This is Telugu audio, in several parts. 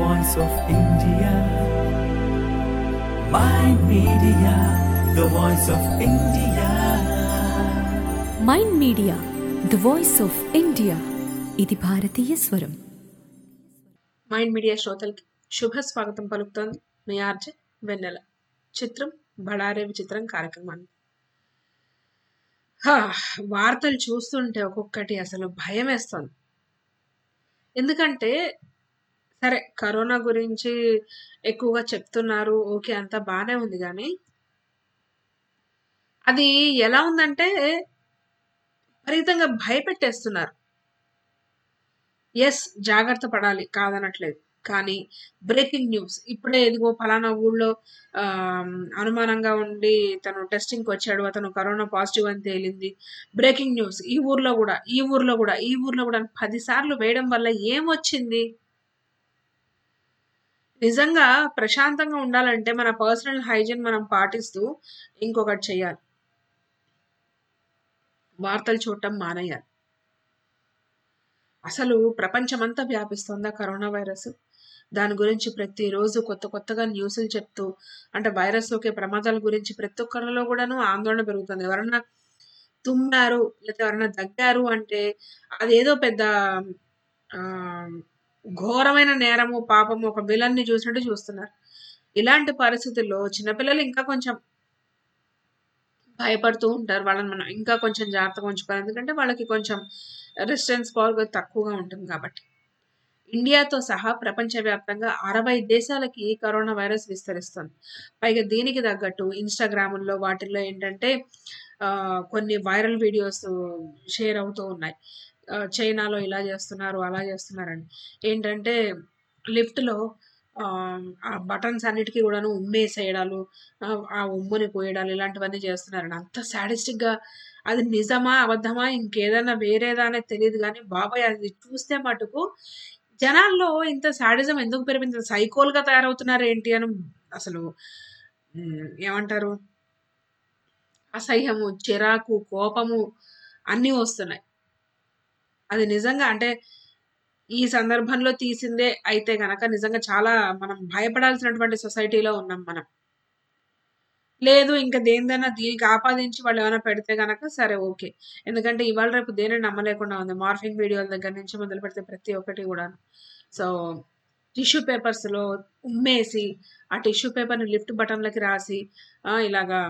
voice of India. My media, the voice of India. Mind Media the voice of India ఇది భారతీయ స్వరం మైండ్ మీడియా శ్రోతలకి శుభ స్వాగతం పలుకుతోంది మీ ఆర్జే వెన్నెల చిత్రం బడారే విచిత్రం కార్యక్రమాన్ని హా, వార్తలు చూస్తుంటే ఒక్కొక్కటి అసలు భయం వేస్తుంది ఎందుకంటే సరే కరోనా గురించి ఎక్కువగా చెప్తున్నారు ఓకే అంతా బాగానే ఉంది కానీ అది ఎలా ఉందంటే విపరీతంగా భయపెట్టేస్తున్నారు ఎస్ జాగ్రత్త పడాలి కాదనట్లేదు కానీ బ్రేకింగ్ న్యూస్ ఇప్పుడే ఎదిగో ఫలానా ఊళ్ళో ఆ, అనుమానంగా ఉండి తను టెస్టింగ్కి వచ్చాడు అతను కరోనా పాజిటివ్ అని తేలింది బ్రేకింగ్ న్యూస్ ఈ ఊర్లో కూడా ఈ ఊర్లో కూడా ఈ ఊర్లో కూడా అని పది సార్లు వేయడం వల్ల ఏమొచ్చింది నిజంగా ప్రశాంతంగా ఉండాలంటే మన పర్సనల్ హైజీన్ మనం పాటిస్తూ ఇంకొకటి చేయాలి వార్తలు చూడటం మానేయాలి అసలు ప్రపంచమంతా వ్యాపిస్తోందా కరోనా వైరస్ దాని గురించి ప్రతిరోజు కొత్త కొత్తగా న్యూస్లు చెప్తూ అంటే వైరస్ సోకే ప్రమాదాల గురించి ప్రతి ఒక్కరిలో కూడాను ఆందోళన పెరుగుతుంది ఎవరన్నా తుమ్మారు లేకపోతే ఎవరన్నా దగ్గారు అంటే అదేదో పెద్ద ఆ, ఘోరమైన నేరము పాపము ఒక విలన్ని చూసినట్టు చూస్తున్నారు ఇలాంటి పరిస్థితుల్లో చిన్నపిల్లలు ఇంకా కొంచెం భయపడుతూ ఉంటారు వాళ్ళని మనం ఇంకా కొంచెం జాగ్రత్తగా ఉంచుకోవాలి ఎందుకంటే వాళ్ళకి కొంచెం రెసిస్టెన్స్ పవర్ తక్కువగా ఉంటుంది కాబట్టి ఇండియాతో సహా ప్రపంచవ్యాప్తంగా అరవై దేశాలకి కరోనా వైరస్ విస్తరిస్తుంది పైగా దీనికి తగ్గట్టు ఇన్స్టాగ్రాముల్లో వాటిల్లో ఏంటంటే ఆ, కొన్ని వైరల్ వీడియోస్ షేర్ అవుతూ ఉన్నాయి ఆ, చైనాలో ఇలా చేస్తున్నారు అలా చేస్తున్నారని ఏంటంటే లిఫ్ట్లో ఆ బటన్స్ అన్నిటికీ కూడాను ఉమ్మేసేయడాలు ఆ, ఆ ఉమ్ముని పోయడాలు ఇలాంటివన్నీ చేస్తున్నారండి అంత సాడిస్టిక్ గా అది నిజమా అబద్ధమా ఇంకేదైనా వేరేదా అనేది తెలియదు కానీ బాబాయ్ అది చూస్తే మటుకు జనాల్లో ఇంత సాడిజం ఎందుకు పెరిగింది సైకోల్ గా తయారవుతున్నారు ఏంటి అని అసలు ఉమ్, ఏమంటారు అసహ్యము చిరాకు కోపము అన్నీ వస్తున్నాయి అది నిజంగా అంటే ఈ సందర్భంలో తీసిందే అయితే గనక నిజంగా చాలా మనం భయపడాల్సినటువంటి సొసైటీలో ఉన్నాం మనం లేదు ఇంకా దేనిదైనా దీనికి ఆపాదించి వాళ్ళు ఏమైనా పెడితే గనక సరే ఓకే ఎందుకంటే ఇవాళ రేపు దేనిని నమ్మలేకుండా ఉంది మార్ఫింగ్ వీడియోల దగ్గర నుంచి మొదలు పెడితే ప్రతి ఒక్కటి కూడా సో టిష్యూ పేపర్స్లో ఉమ్మేసి ఆ టిష్యూ పేపర్ని లిఫ్ట్ బటన్లకి రాసి ఆ, ఇలాగా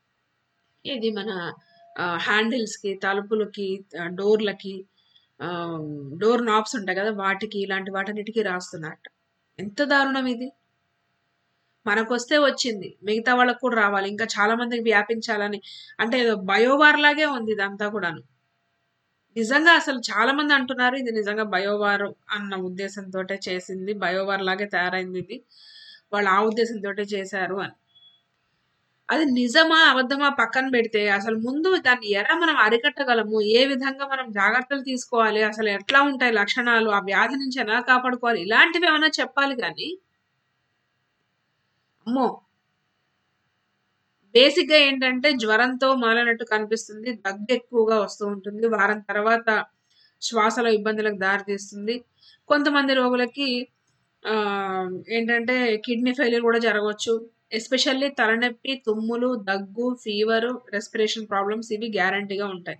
ఇది మన హ్యాండిల్స్కి తలుపులకి ఆ, డోర్లకి ఆ, డోర్ నాబ్స్ ఉంటాయి కదా వాటికి ఇలాంటి వాటన్నిటికీ రాస్తున్నట్ట ఎంత దారుణం ఇది మనకొస్తే వచ్చింది మిగతా వాళ్ళకు కూడా రావాలి ఇంకా చాలా మందికి వ్యాపించాలని అంటే ఏదో బయోవార్ లాగే ఉంది ఇదంతా కూడాను నిజంగా అసలు చాలా మంది అంటున్నారు ఇది నిజంగా బయోవార్ అన్న ఉద్దేశంతో చేసింది బయోవార్ లాగే తయారైంది ఇది వాళ్ళు ఆ ఉద్దేశంతో చేశారు అని అది నిజమా అబద్ధమా పక్కన పెడితే అసలు ముందు దాన్ని ఎలా మనం అరికట్టగలము ఏ విధంగా మనం జాగ్రత్తలు తీసుకోవాలి అసలు ఎట్లా ఉంటాయి లక్షణాలు ఆ వ్యాధి నుంచి ఎలా కాపాడుకోవాలి ఇలాంటివి ఏమైనా చెప్పాలి కానీ అమ్మో బేసిక్ గా ఏంటంటే జ్వరంతో మొదలైనట్టు కనిపిస్తుంది దగ్గు ఎక్కువగా వస్తూ ఉంటుంది వారం తర్వాత శ్వాసలో ఇబ్బందులకు దారితీస్తుంది కొంతమంది రోగులకి ఆ, ఏంటంటే కిడ్నీ ఫెయిల్యూర్ కూడా జరగవచ్చు ఎస్పెషల్లీ తలనొప్పి తుమ్ములు దగ్గు ఫీవర్ రెస్పిరేషన్ ప్రాబ్లమ్స్ ఇవి గ్యారంటీగా ఉంటాయి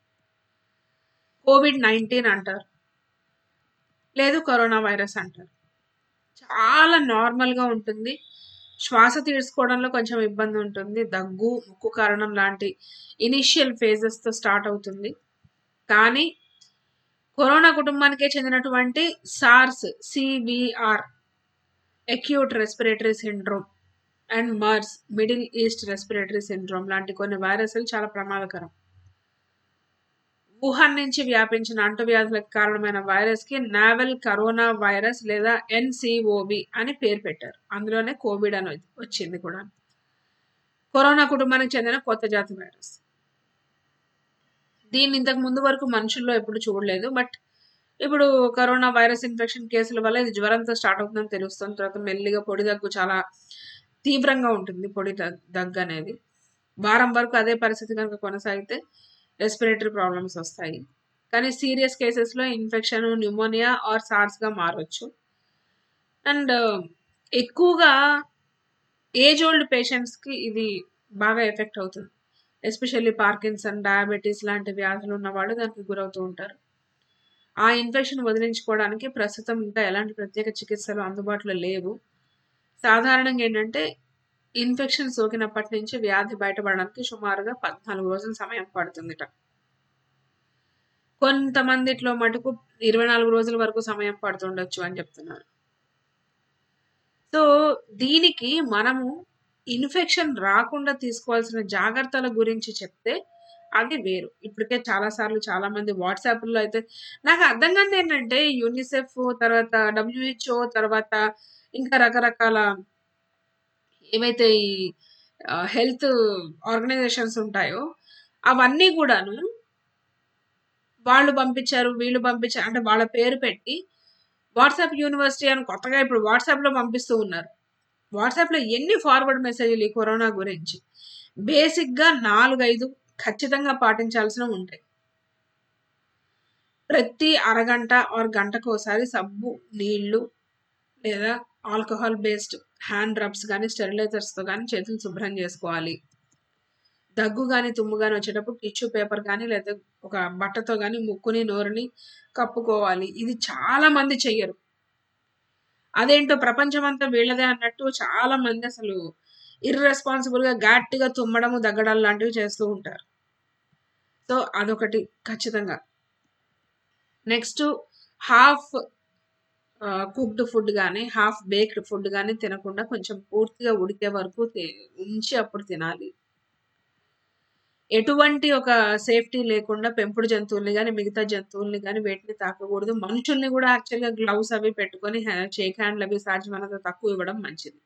కోవిడ్ నైన్టీన్ అంటారు లేదు కరోనా వైరస్ అంటారు చాలా నార్మల్గా ఉంటుంది శ్వాస తీసుకోవడంలో కొంచెం ఇబ్బంది ఉంటుంది దగ్గు ముక్కు కారణం లాంటి ఇనిషియల్ ఫేజెస్తో స్టార్ట్ అవుతుంది కానీ కరోనా కుటుంబానికే చెందినటువంటి SARS severe acute respiratory syndrome and MERS Middle East respiratory syndrome లాంటి కొన్ని వైరస్లు చాలా ప్రమాదకరం వుహాన్ నుంచి వ్యాపించిన అంటువ్యాధులకు కారణమైన వైరస్ కి నావెల్ కరోనా వైరస్ లేదా ఎన్సిఓవి అని పేరు పెట్టారు అందులోనే కోవిడ్ అని వచ్చింది కూడా కరోనా కుటుంబానికి చెందిన కొత్త జాతి వైరస్ దీన్ని ఇంతకు ముందు వరకు మనుషుల్లో ఎప్పుడు చూడలేదు బట్ ఇప్పుడు కరోనా వైరస్ ఇన్ఫెక్షన్ కేసుల వల్ల ఇది జ్వరంతో స్టార్ట్ అవుతుందని తెలుస్తుంది తర్వాత మెల్లిగా పొడి దగ్గు చాలా తీవ్రంగా ఉంటుంది పొడి దగ్- దగ్గు అనేది వారం వరకు అదే పరిస్థితి కనుక కొనసాగితే రెస్పిరేటరీ ప్రాబ్లమ్స్ వస్తాయి కానీ సీరియస్ కేసెస్లో ఇన్ఫెక్షన్ న్యూమోనియా ఆర్ సార్స్గా మారవచ్చు అండ్ ఎక్కువగా ఏజ్ ఓల్డ్ పేషెంట్స్‌కి ఇది బాగా ఎఫెక్ట్ అవుతుంది. ఎస్పెషల్లీ పార్కిన్సన్, డయాబెటిస్ లాంటి వ్యాధులు ఉన్నవాళ్ళు దానికి గురవుతూ ఉంటారు. ఆ ఇన్ఫెక్షన్ వదిలించుకోవడానికి ప్రస్తుతం ఇంకా ఎలాంటి ప్రత్యేక చికిత్సలు అందుబాటులో లేవు. సాధారణంగా ఏంటంటే ఇన్ఫెక్షన్ సోకినప్పటి నుంచి వ్యాధి బయటపడడానికి సుమారుగా 14 రోజుల సమయం పడుతుందిట. కొంతమందిట్లో మటుకు 24 రోజుల వరకు సమయం పడుతుండొచ్చు అని చెప్తున్నారు. సో, దీనికి మనము ఇన్ఫెక్షన్ రాకుండా తీసుకోవాల్సిన జాగ్రత్తల గురించి చెప్తే అది వేరు. ఇప్పటికే చాలా సార్లు చాలామంది వాట్సాప్‌లో అయితే నాకు అర్థం కానిదేంటంటే యూనిసెఫ్, తర్వాత డబ్ల్యూహెచ్ఓ, తర్వాత ఇంకా రకరకాల ఏవైతే ఈ ఆహ్, హెల్త్ ఆర్గనైజేషన్స్ ఉంటాయో అవన్నీ గూడాను వాళ్ళు పంపించారు, వీళ్ళు పంపించారు అంటే వాళ్ళ పేరు పెట్టి వాట్సాప్ యూనివర్సిటీ అని కొత్తగా ఇప్పుడు వాట్సాప్‌లో పంపిస్తూ ఉన్నారు. వాట్సాప్‌లో ఎన్ని ఫార్వర్డ్ మెసేజ్‌లు ఈ కరోనా గురించి. బేసిక్‌గా 4, 5 ఖచ్చితంగా పాటించాల్సినవి ఉంటాయి. ప్రతి అరగంట ఆర్ గంటకోసారి సబ్బు, నీళ్లు లేదా ఆల్కహాల్ బేస్డ్ హ్యాండ్ రబ్స్ గాని, స్టెరిలైజర్స్‌తో గాని చేతులు శుభ్రం చేసుకోవాలి. దగ్గు గాని, తుమ్ము గాని వచ్చేటప్పుడు టిష్యూ పేపర్ గాని లేదా ఒక బట్టతో గాని ముక్కుని, నోరుని కప్పుకోవాలి. ఇది చాలా మంది చెయ్యరు. అదేంటో ప్రపంచమంతా వీళ్ళదే అన్నట్టు చాలా మంది అసలు ఇర్రెస్పాన్సిబుల్‌గా గట్టిగా తుమ్మడము, దగ్గడాలు లాంటివి చేస్తూ ఉంటారు. సో, అదొకటి ఖచ్చితంగా. Next half ah, cooked food గాని, హాఫ్ బేక్డ్ ఫుడ్ గాని తినకుండా కొంచెం పూర్తిగా ఉడికే వరకు తి ఉంచి అప్పుడు తినాలి. ఎటువంటి ఒక సేఫ్టీ లేకుండా పెంపుడు జంతువుల్ని గాని, మిగతా జంతువుల్ని గాని వేటిని తాకకూడదు. మనుషుల్ని గూడా యాక్చువల్‌గా గ్లౌస్ అవి పెట్టుకొని హ్యా షేక్ హ్యాండ్‌లు అవి సాధ్యమైనంత తక్కువ ఇవ్వడం మంచిది.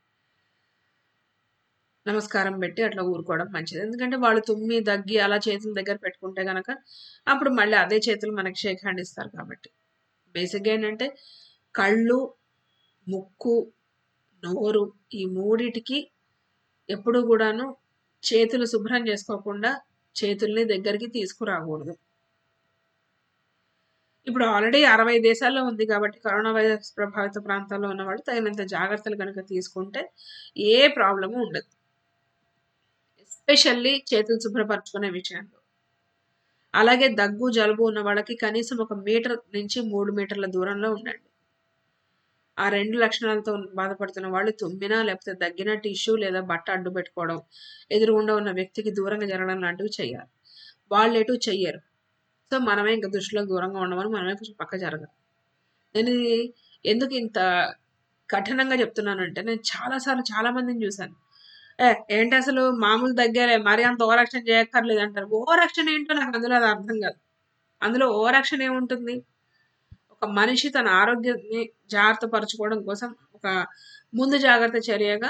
నమస్కారం పెట్టి అట్లా ఊరుకోవడం మంచిది. ఎందుకంటే వాళ్ళు తుమ్మి, దగ్గి అలా చేతుల దగ్గర పెట్టుకుంటే గనక అప్పుడు మళ్ళీ అదే చేతులు మనకి షేక్ హ్యాండ్ ఇస్తారు కాబట్టి. బేసిక్‌గా ఏంటంటే కళ్ళు, ముక్కు, నోరు ఈ మూడిటికి ఎప్పుడూ గూడాను చేతులు శుభ్రం చేసుకోకుండా చేతుల్ని దగ్గరికి తీసుకురాకూడదు. ఇప్పుడు ఆల్రెడీ 60 దేశాల్లో ఉంది కాబట్టి కరోనా వైరస్ ప్రభావిత ప్రాంతాల్లో ఉన్నవాళ్ళు తగినంత జాగ్రత్తలు గనుక తీసుకుంటే ఏ ప్రాబ్లము ఉండదు. ఎస్పెషల్లీ చేతులు శుభ్రపరచుకునే విషయంలో. అలాగే దగ్గు, జలుబు ఉన్న వాళ్ళకి కనీసం ఒక మీటర్ నుంచి 3 మీటర్ల దూరంలో ఉండండి. ఆ 2 లక్షణాలతో బాధపడుతున్న వాళ్ళు తుమ్మినా, లేకపోతే దగ్గినా టిష్యూ లేదా బట్ట అడ్డు పెట్టుకోవడం, ఎదురుగుండా ఉన్న వ్యక్తికి దూరంగా జరగడం లాంటివి చేయాలి. వాళ్ళెటు చెయ్యరు. సో, మనమే ఇంక దృష్టిలోకి దూరంగా ఉండమని మనమే కొంచెం పక్క జరగాలి. నేను ఇది ఎందుకు ఇంత కఠినంగా చెప్తున్నానంటే నేను చాలా సార్లు చాలా మందిని చూసాను. "ఏహ్! ఏంటసలు మామూలు దగ్గేలే మరీ అంత ఓవర్ యాక్షన్ చేయక్కర్లేదు" అంటారు. ఓవర్ యాక్షన్ ఏంటో నాకు అందులో అది అర్థం కాదు. అందులో ఓవర్ యాక్షన్ ఏముంటుంది? ఒక మనిషి తన ఆరోగ్యాన్ని జాగ్రత్త పరుచుకోవడం కోసం ఒక ముందు జాగ్రత్త చర్యగా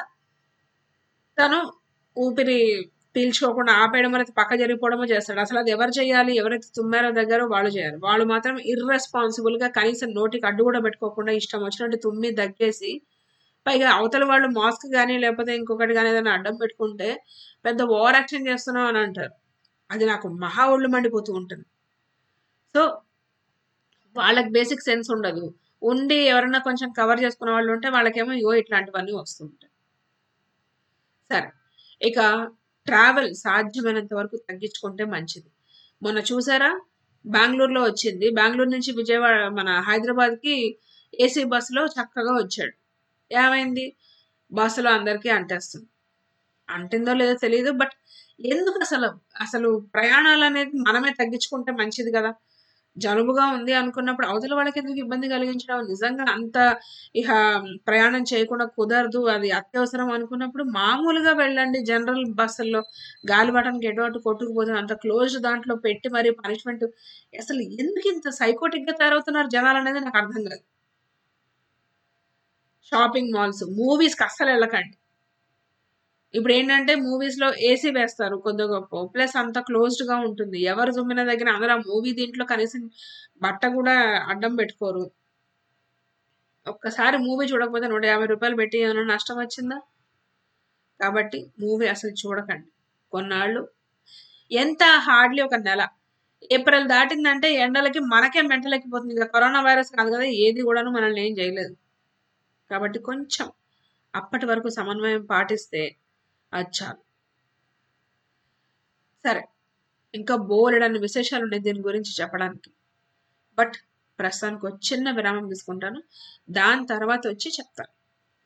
తను ఊపిరి పీల్చుకోకుండా ఆపేయడమో లేకపోతే పక్క జరిగిపోవడమో చేస్తాడు. అసలు అది ఎవరు చేయాలి? ఎవరైతే తుమ్మారో దగ్గరో వాళ్ళు చేయాలి. వాళ్ళు మాత్రం ఇర్రెస్పాన్సిబుల్‌గా కనీసం నోటికి అడ్డు కూడా పెట్టుకోకుండా ఇష్టం వచ్చినట్టు తుమ్మి, దగ్గేసి పైగా అవతల వాళ్ళు మాస్క్ గాని, లేకపోతే ఇంకొకటి గాని ఏదైనా అడ్డం పెట్టుకుంటే పెద్ద ఓవర్ యాక్షన్ చేస్తున్నావు అని అంటారు. అది నాకు మహా ఒళ్ళు మండిపోతూ ఉంటుంది. సో, వాళ్ళకి బేసిక్ సెన్స్ ఉండదు. ఉండి ఎవరన్నా కొంచెం కవర్ చేసుకున్న వాళ్ళు ఉంటే వాళ్ళకేమో ఇగో ఇట్లాంటివన్నీ వస్తుంటాయి. సరే. ఇక ట్రావెల్ సాధ్యమైనంత వరకు తగ్గించుకుంటే మంచిది. మొన్న చూసారా? బెంగుళూరులో వచ్చింది. బెంగుళూరు నుంచి విజయవాడ మన హైదరాబాద్‌కి ఏసీ బస్‌లో చక్కగా వచ్చాడు. ఏమైంది? బస్సులో అందరికీ అంటేస్తుంది. అంటిందో లేదో తెలీదు. బట్ ఎందుకసలు? అసలు ప్రయాణాలనేది మనమే తగ్గించుకుంటే మంచిది గదా! జలుబుగా ఉంది అనుకున్నప్పుడు అవతల వాళ్ళకెందుకు ఇబ్బంది కలిగించడం? నిజంగా అంత ఇహ ప్రయాణం చేయకుండా కుదరదు. అది అత్యవసరం అనుకున్నప్పుడు మామూలుగా వెళ్ళండి జనరల్ బస్సుల్లో. గాలిపటానికి ఎటో అటు కొట్టుకుపోతుంది. అంత క్లోజ్డ్ దాంట్లో పెట్టి మరి పనిష్మెంట్ అసలు ఎందుకింత సైకోటిక్‌గా తయారవుతున్నారు జనాలనేది నాకు అర్థం కాదు. షాపింగ్ మాల్స్, మూవీస్‌కి అస్సలెళ్ళకండి. ఇప్పుడేంటంటే మూవీస్‌లో ఏసీ వేస్తారు కొద్దో గొప్పో. ప్లస్ అంతా క్లోజ్డ్‌గా ఉంటుంది. ఎవరు తుమ్మినా దగ్గినా అందులో ఆ మూవీ దీంట్లో కనీసం బట్ట గూడా అడ్డం పెట్టుకోరు. ఒక్కసారి మూవీ చూడకపోతే రూ. 150 పెట్టి ఏమైనా నష్టం వచ్చిందా? కాబట్టి మూవీ అసలు చూడకండి. కొన్నాళ్ళు ఎంత హార్డ్‌లీ ఒక నెల. ఏప్రిల్ దాటిందంటే ఎండలకి మనకే మెంటలెక్కిపోతుంది. ఇక కరోనా వైరస్ కాదు కదా! ఏది గూడాను మనల్ని ఏం చేయలేదు. కాబట్టి కొంచెం అప్పటి వరకు సమన్వయం పాటిస్తే అది చాలు సరే ఇంకా బోలెడన్ని విశేషాలు ఉన్నాయి దీని గురించి చెప్పడానికి బట్ ప్రస్తుతానికి ఒక చిన్న విరామం తీసుకుంటాను దాని తర్వాత వచ్చి చెప్తాను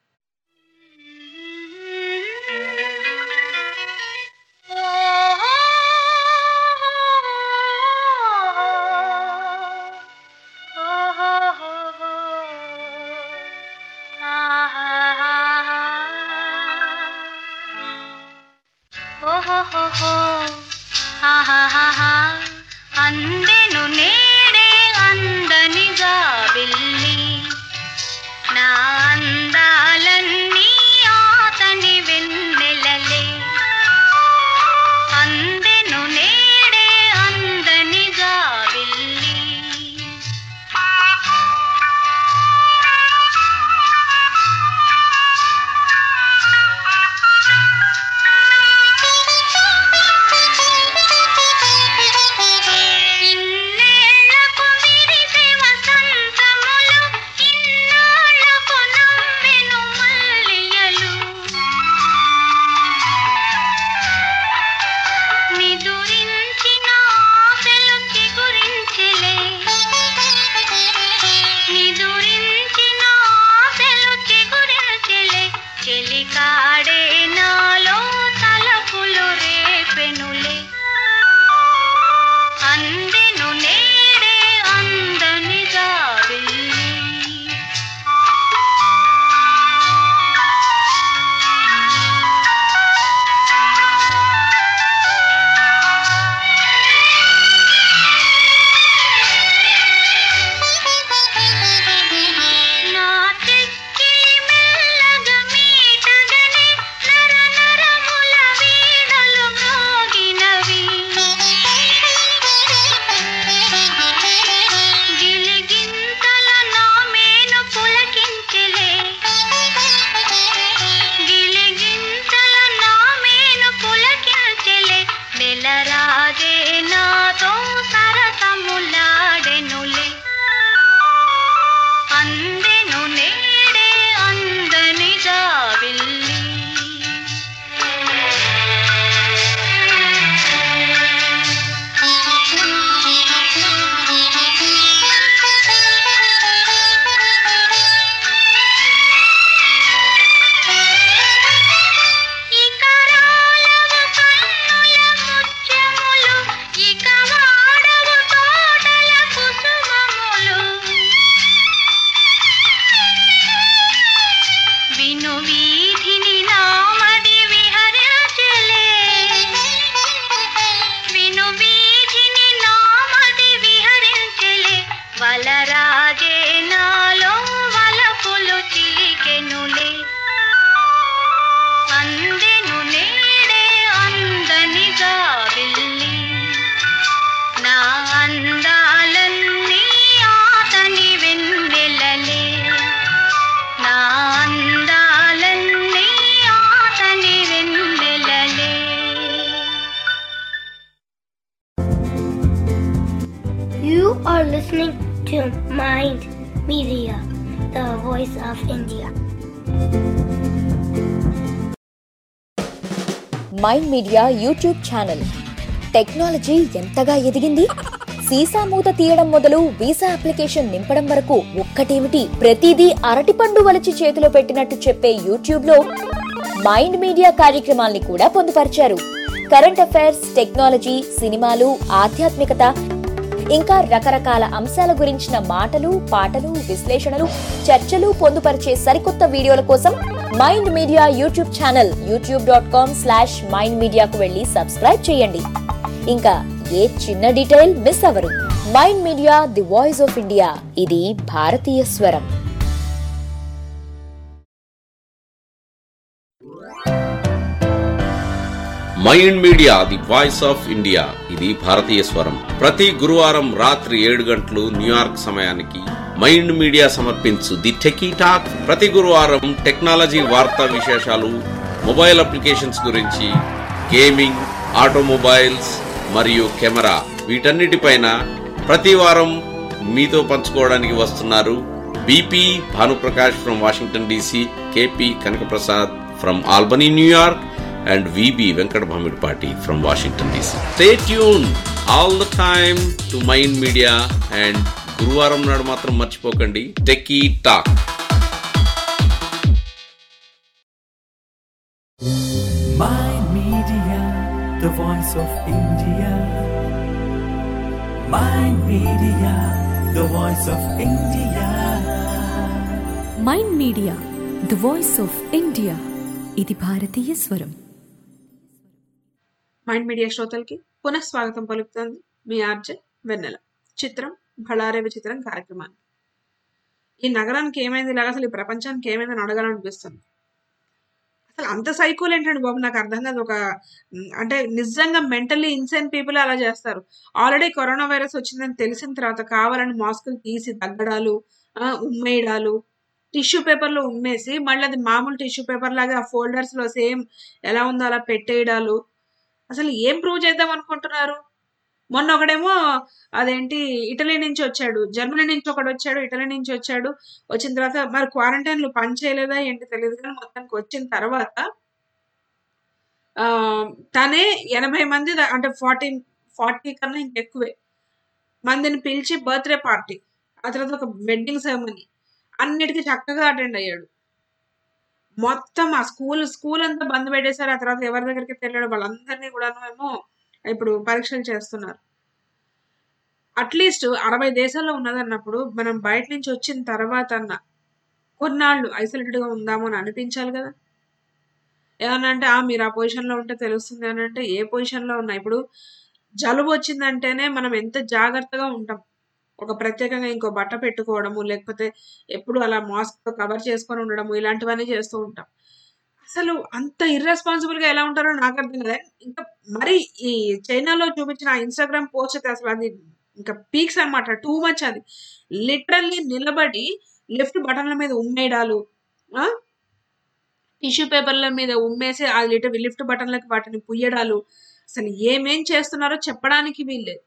అందెను నేడే అందనిగా వెళ్ళి నా అందాలన్నీ ఆతని వెన్నెలలే అందెను నేడే అందనిగా వెళ్ళి ఇన్నేళ్లకు విరిసే వసంతములు ఇన్నాళ్లకు నవ్వెను మల్లియలు నిదురించిన ఆశలు చిగురించెలే నిదురించిన ఆశలు చిగురించెలే చెలికాడే నాలో తలపులు రేపెనులే అందెను నేడే అందనిగా వెళ్ళి నా చెక్కిలి మెల్లగా మీటగనే నర నరముల వీణలు మ్రోగినవి గిలిగింతల నా మేను పులకించెలే గిలిగింతల నా మేను పులకించెలే నెలరాజే నాతో సరసములాడెనులే అందెను నేడే అందనిగా వెళ్ళి ఇక రాలవు కన్నుల ముత్యములు ఇక వాడవు తోటల కుసుమములు విను వీధిని నామది విహరించలే విను వీధిని నామది విహరించలే వలరాజే నాలో వలపులు చిలికెనులే అందెను నేడే అందనిగా వెళ్ళి నా అందాలన్నీ ఆతని వెన్నెలలే నా అందాలన్నీ ఆతని వెన్నెలలే You are listening to Mind Media, the voice of India. Mind Media YouTube channel technology ఎంతగా ఎదిగింది సీసా మూత తీయడం మొదలు వీసా అప్లికేషన్ నింపడం వరకు ఒక్కటేమిటి ప్రతిదీ అరటిపండు వలిచి చేతిలో పెట్టినట్టు చెప్పే యూట్యూబ్ లో మైండ్ మీడియా కార్యక్రమాల్ని కూడా పొందుపరిచారు కరెంట్ అఫైర్స్ టెక్నాలజీ సినిమాలు ఆధ్యాత్మికత ఇంకా రకరకాల అంశాల గురించిన మాటలు పాటలు విశ్లేషణలు చర్చలు పొందుపరిచే సరికొత్త వీడియోల కోసం Mind Media YouTube channel YouTube dot com slash Mind మీడియాకు వెళ్ళి సబ్స్క్రైబ్ చేయండి ఇంకా ఏ చిన్న డీటెయిల్ మిస్ అవరు Mind Media the voice of India ఇది భారతీయ స్వరం Mind Media the voice of India ఇది భారతీయ స్వరం ప్రతి గురువారం రాత్రి ఏడు గంటలు న్యూయార్క్ సమయానికి మైండ్ మీడియా సమర్పించు ది టెకీ టాక్ ప్రతి గురువారం టెక్నాలజీ వార్తా విశేషాలు మొబైల్ అప్లికేషన్స్ గురించి గేమింగ్ ఆటోమొబైల్స్ మరియు కెమెరా వీటన్నిటిపైన ప్రతి వారం మీతో పంచుకోవడానికి వస్తున్నారు BP Bhanuprakash from Washington DC KP Kanakaprasad from Albany New York and VB Venkata Bhamidipati from Washington DC stay tune all the time to Mind Media and గురువారం నాడు మాత్రం మర్చిపోకండి techie talk Mind Media, the voice of India. Mind Media, the voice of India. Mind Media the voice of India ఇది భారతీయ స్వరం మైండ్ మీడియా శ్రోతలకి పునః స్వాగతం పలుకుతుంది మీ ఆర్జే వెన్నెల చిత్రం బళారే విచిత్రం కార్యక్రమానికి ఈ నగరానికి ఏమైంది ఇలాగ అసలు ఈ ప్రపంచానికి ఏమైందని అడగాలనిపిస్తుంది అసలు అంత సైకోలు ఏంటండి బాబు నాకు అర్థం కాదు ఒక ఉమ్, అంటే నిజంగా మెంటల్లీ ఇన్సైన్ పీపుల్ అలా చేస్తారు ఆల్రెడీ కరోనా వైరస్ వచ్చిందని తెలిసిన తర్వాత కావాలని మాస్కులు తీసి తగ్గడాలు ఆ, ఉమ్మేయడాలు టిష్యూ పేపర్లో ఉమ్మేసి మళ్ళీ అది మామూలు టిష్యూ పేపర్ లాగా ఆ ఫోల్డర్స్ లో సేమ్ ఎలా ఉందో అలా పెట్టేయడాలు అసలు ఏం ప్రూవ్ చేద్దాం అనుకుంటున్నారు మొన్న ఒకడేమో అదేంటి ఇటలీ నుంచి వచ్చాడు జర్మనీ నుంచి ఒకడు వచ్చాడు ఇటలీ నుంచి వచ్చాడు వచ్చిన తర్వాత మరి క్వారంటైన్లు పని చేయలేదా ఏంటి తెలియదు కానీ మొత్తానికి వచ్చిన తర్వాత ఆ, తనే ఎనభై మంది దా- అంటే ఫార్టీ ఫార్టీ కన్నా ఇంకెక్కువే మందిని పిలిచి బర్త్డే పార్టీ ఆ తర్వాత ఒక వెడ్డింగ్ సెరమనీ అన్నిటికీ చక్కగా అటెండ్ అయ్యాడు మొత్తం ఆ స్కూల్ స్కూల్ అంతా బంద్ పెట్టేశారు ఆ తర్వాత ఎవరి దగ్గరికి తెలియడం వాళ్ళందరినీ కూడా ఏమో ఇప్పుడు పరీక్షలు చేస్తున్నారు అట్లీస్ట్ అరవై దేశాల్లో ఉన్నదన్నప్పుడు మనం బయట నుంచి వచ్చిన తర్వాత అన్న కొన్నాళ్ళు ఐసోలేటెడ్ గా ఉందాము అని అనిపించాలి కదా ఏమన్నా అంటే ఆ మీరు ఆ పొజిషన్ లో ఉంటే తెలుస్తుంది అని అంటే ఏ పొజిషన్ లో ఉన్నా ఇప్పుడు జలుబు వచ్చిందంటేనే మనం ఎంత జాగ్రత్తగా ఉంటాం ఒక ప్రత్యేకంగా ఇంకో బట్ట పెట్టుకోవడము లేకపోతే ఎప్పుడు అలా మాస్క్ కవర్ చేసుకొని ఉండడము ఇలాంటివన్నీ చేస్తూ ఉంటాం అసలు అంత ఇర్రెస్పాన్సిబుల్ గా ఎలా ఉంటారో నాకు అర్థం కదా ఇంకా మరి ఈ చైనాలో చూపించిన ఇన్స్టాగ్రామ్ పోస్ట్ అయితే అసలు అది ఇంకా పీక్స్ అన్నమాట టూ మచ్ అది లిటరల్లీ నిలబడి లిఫ్ట్ బటన్ల మీద ఉమ్మేయడాలు టిష్యూ పేపర్ల మీద ఉమ్మేసి ఆ లిటర్ లిఫ్ట్ బటన్లకు వాటిని పుయ్యడాలు అసలు ఏమేం చేస్తున్నారో చెప్పడానికి వీల్లేదు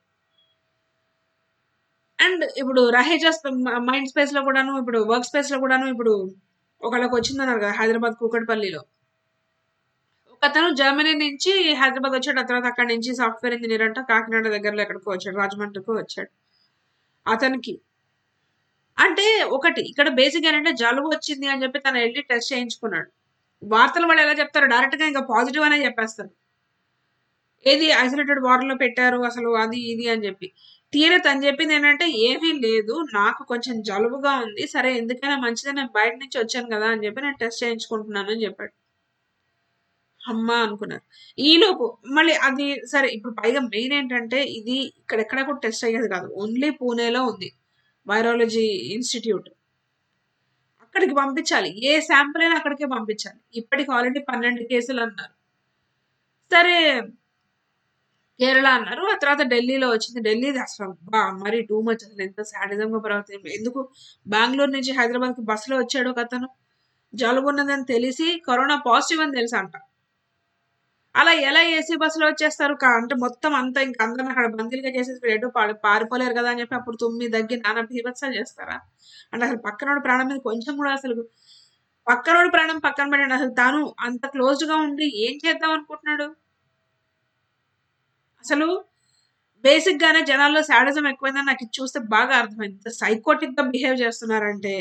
అండ్ ఇప్పుడు రహేజా మైండ్ స్పేస్ లో కూడాను ఇప్పుడు వర్క్ స్పేస్ లో కూడాను ఇప్పుడు ఒకళ్ళకి వచ్చిందన్నారు కదా హైదరాబాద్ కూకట్పల్లిలో ఒకతను జర్మనీ నుంచి హైదరాబాద్ వచ్చాడు ఆ తర్వాత అక్కడి నుంచి సాఫ్ట్వేర్ ఇంజనీర్ అంట కాకినాడ దగ్గరలో ఎక్కడికో వచ్చాడు రాజమండ్రికి వచ్చాడు అతనికి అంటే ఒకటి ఇక్కడ బేసిక్ ఏంటంటే జలుబు వచ్చింది అని చెప్పి తను వెళ్ళి టెస్ట్ చేయించుకున్నాడు వార్తలు వాళ్ళు ఎలా చెప్తారు డైరెక్ట్ గా ఇంకా పాజిటివ్ అనే చెప్పేస్తారు ఏది ఐసోలేటెడ్ వార్డులో పెట్టారు అసలు అది ఇది అని చెప్పి తీరా తను చెప్పింది ఏంటంటే ఏమీ లేదు నాకు కొంచెం జలుబుగా ఉంది సరే ఎందుకైనా మంచిదే నేను బయట నుంచి వచ్చాను కదా అని చెప్పి నేను టెస్ట్ చేయించుకుంటున్నాను అని చెప్పాడు అమ్మా అనుకున్నారు ఈలోపు మళ్ళీ అది సరే ఇప్పుడు పైగా మెయిన్ ఏంటంటే ఇది ఇక్కడెక్కడ కూడా టెస్ట్ అయ్యేది కాదు ఓన్లీ పూణేలో ఉంది వైరాలజీ ఇన్స్టిట్యూట్ అక్కడికి పంపించాలి ఏ శాంపుల్ అయినా అక్కడికే పంపించాలి ఇప్పటికి ఆల్రెడీ పన్నెండు కేసులు అన్నారు సరే కేరళ అన్నారు ఆ తర్వాత ఢిల్లీలో వచ్చింది ఢిల్లీ అసలు బా మరి టూ మచ్ అసలు ఎంత సాడిజంగా ప్రవర్తి ఎందుకు బెంగళూరు నుంచి హైదరాబాద్ కి బస్సులో వచ్చాడు ఒక అతను జలుబు ఉన్నదని తెలిసి కరోనా పాజిటివ్ అని తెలుసు అంట అలా ఎలా ఏసీ బస్సులో వచ్చేస్తారు కా- అంటే మొత్తం అంతా ఇంకా అందరిని అక్కడ బందీలుగా చేసేసి వీళ్ళు ఎటు పారి పారిపోలేరు కదా అని చెప్పి అప్పుడు తుమ్మి దగ్గి నానా బీభత్సాలు చేస్తారా అంటే అసలు పక్కనోడి ప్రాణం మీద కొంచెం కూడా అసలు పక్కనోడి ప్రాణం పక్కన పెట్టండి అసలు తాను అంత క్లోజ్డ్ గా ఉండి ఏం చేద్దాం అనుకుంటున్నాడు అసలు బేసిక్ గానే జనాల్లో శాడిజం ఎక్కువైందని నాకు ఇది చూస్తే బాగా అర్థమైంది సైకోటిక్ గా బిహేవ్ చేస్తున్నారంటే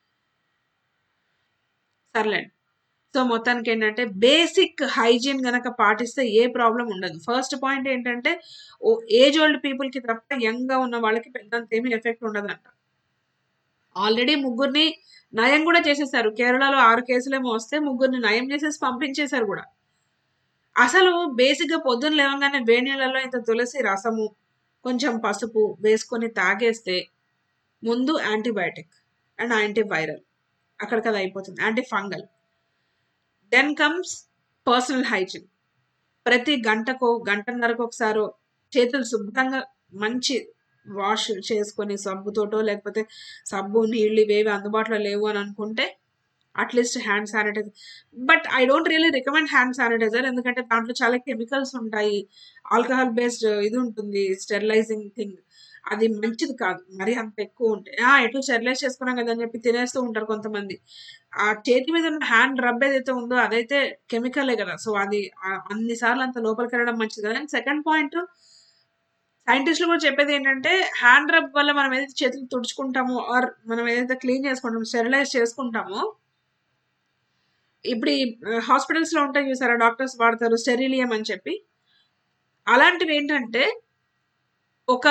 సర్లేండి సో మొత్తానికి ఏంటంటే బేసిక్ హైజీన్ గనక పాటిస్తే ఏ ప్రాబ్లం ఉండదు ఫస్ట్ పాయింట్ ఏంటంటే ఓ ఏజ్ ఓల్డ్ పీపుల్ కి తప్ప యంగ్ గా ఉన్న వాళ్ళకి పెద్దంత ఏమీ ఎఫెక్ట్ ఉండదంట ఆల్రెడీ ముగ్గురిని నయం కూడా చేసేసారు కేరళలో ఆరు కేసులేమో వస్తే ముగ్గురిని నయం చేసేసి పంపించేశారు కూడా అసలు బేసిక్ గా పొద్దున్న లేవగానే వేడి నీళ్ళలో ఇంత తులసి రసము కొంచెం పసుపు వేసుకొని తాగేస్తే ముందు యాంటీబయాటిక్ అండ్ యాంటీవైరల్ అక్కడికి అది అయిపోతుంది anti fungal then comes personal hygiene ప్రతి గంటకో గంటన్నరకు ఒకసారో చేతులు శుభ్రంగా మంచి వాష్ చేసుకొని సబ్బుతోటో లేకపోతే సబ్బు నీళ్ళు ఇవేవి అందుబాటులో లేవు అని అనుకుంటే at least hand sanitiser but I don't really recommend hand sanitiser ఎందుకంటే దాంట్లో చాలా కెమికల్స్ ఉంటాయి ఆల్కహాల్ బేస్డ్ ఇది ఉంటుంది స్టెరిలైజింగ్ థింగ్ అది మంచిది కాదు మరి అంత ఎక్కువ ఉంటే ఆ ఎటు స్టెరిలైజ్ చేసుకున్నాం కదా అని చెప్పి తినేస్తూ ఉంటారు కొంతమంది ఆ చేతి మీద ఉన్న హ్యాండ్ రబ్ ఏదైతే ఉందో అదైతే కెమికలే కదా సో అది ఆ- అన్నిసార్లు అంత లోపలికి వెళ్ళడం మంచిది కదా అండ్ సెకండ్ పాయింట్ సైంటిస్టులు కూడా చెప్పేది ఏంటంటే హ్యాండ్ రబ్ వల్ల మనం ఏదైతే చేతులు తుడుచుకుంటామో ఆర్ మనం ఏదైతే క్లీన్ చేసుకుంటామో స్టెరిలైజ్ చేసుకుంటామో ఇప్పుడు ఈ హాస్పిటల్స్ లో ఉంటాయి చూసారా డాక్టర్స్ వాడతారు స్టెరిలియం అని చెప్పి అలాంటివి ఏంటంటే ఒక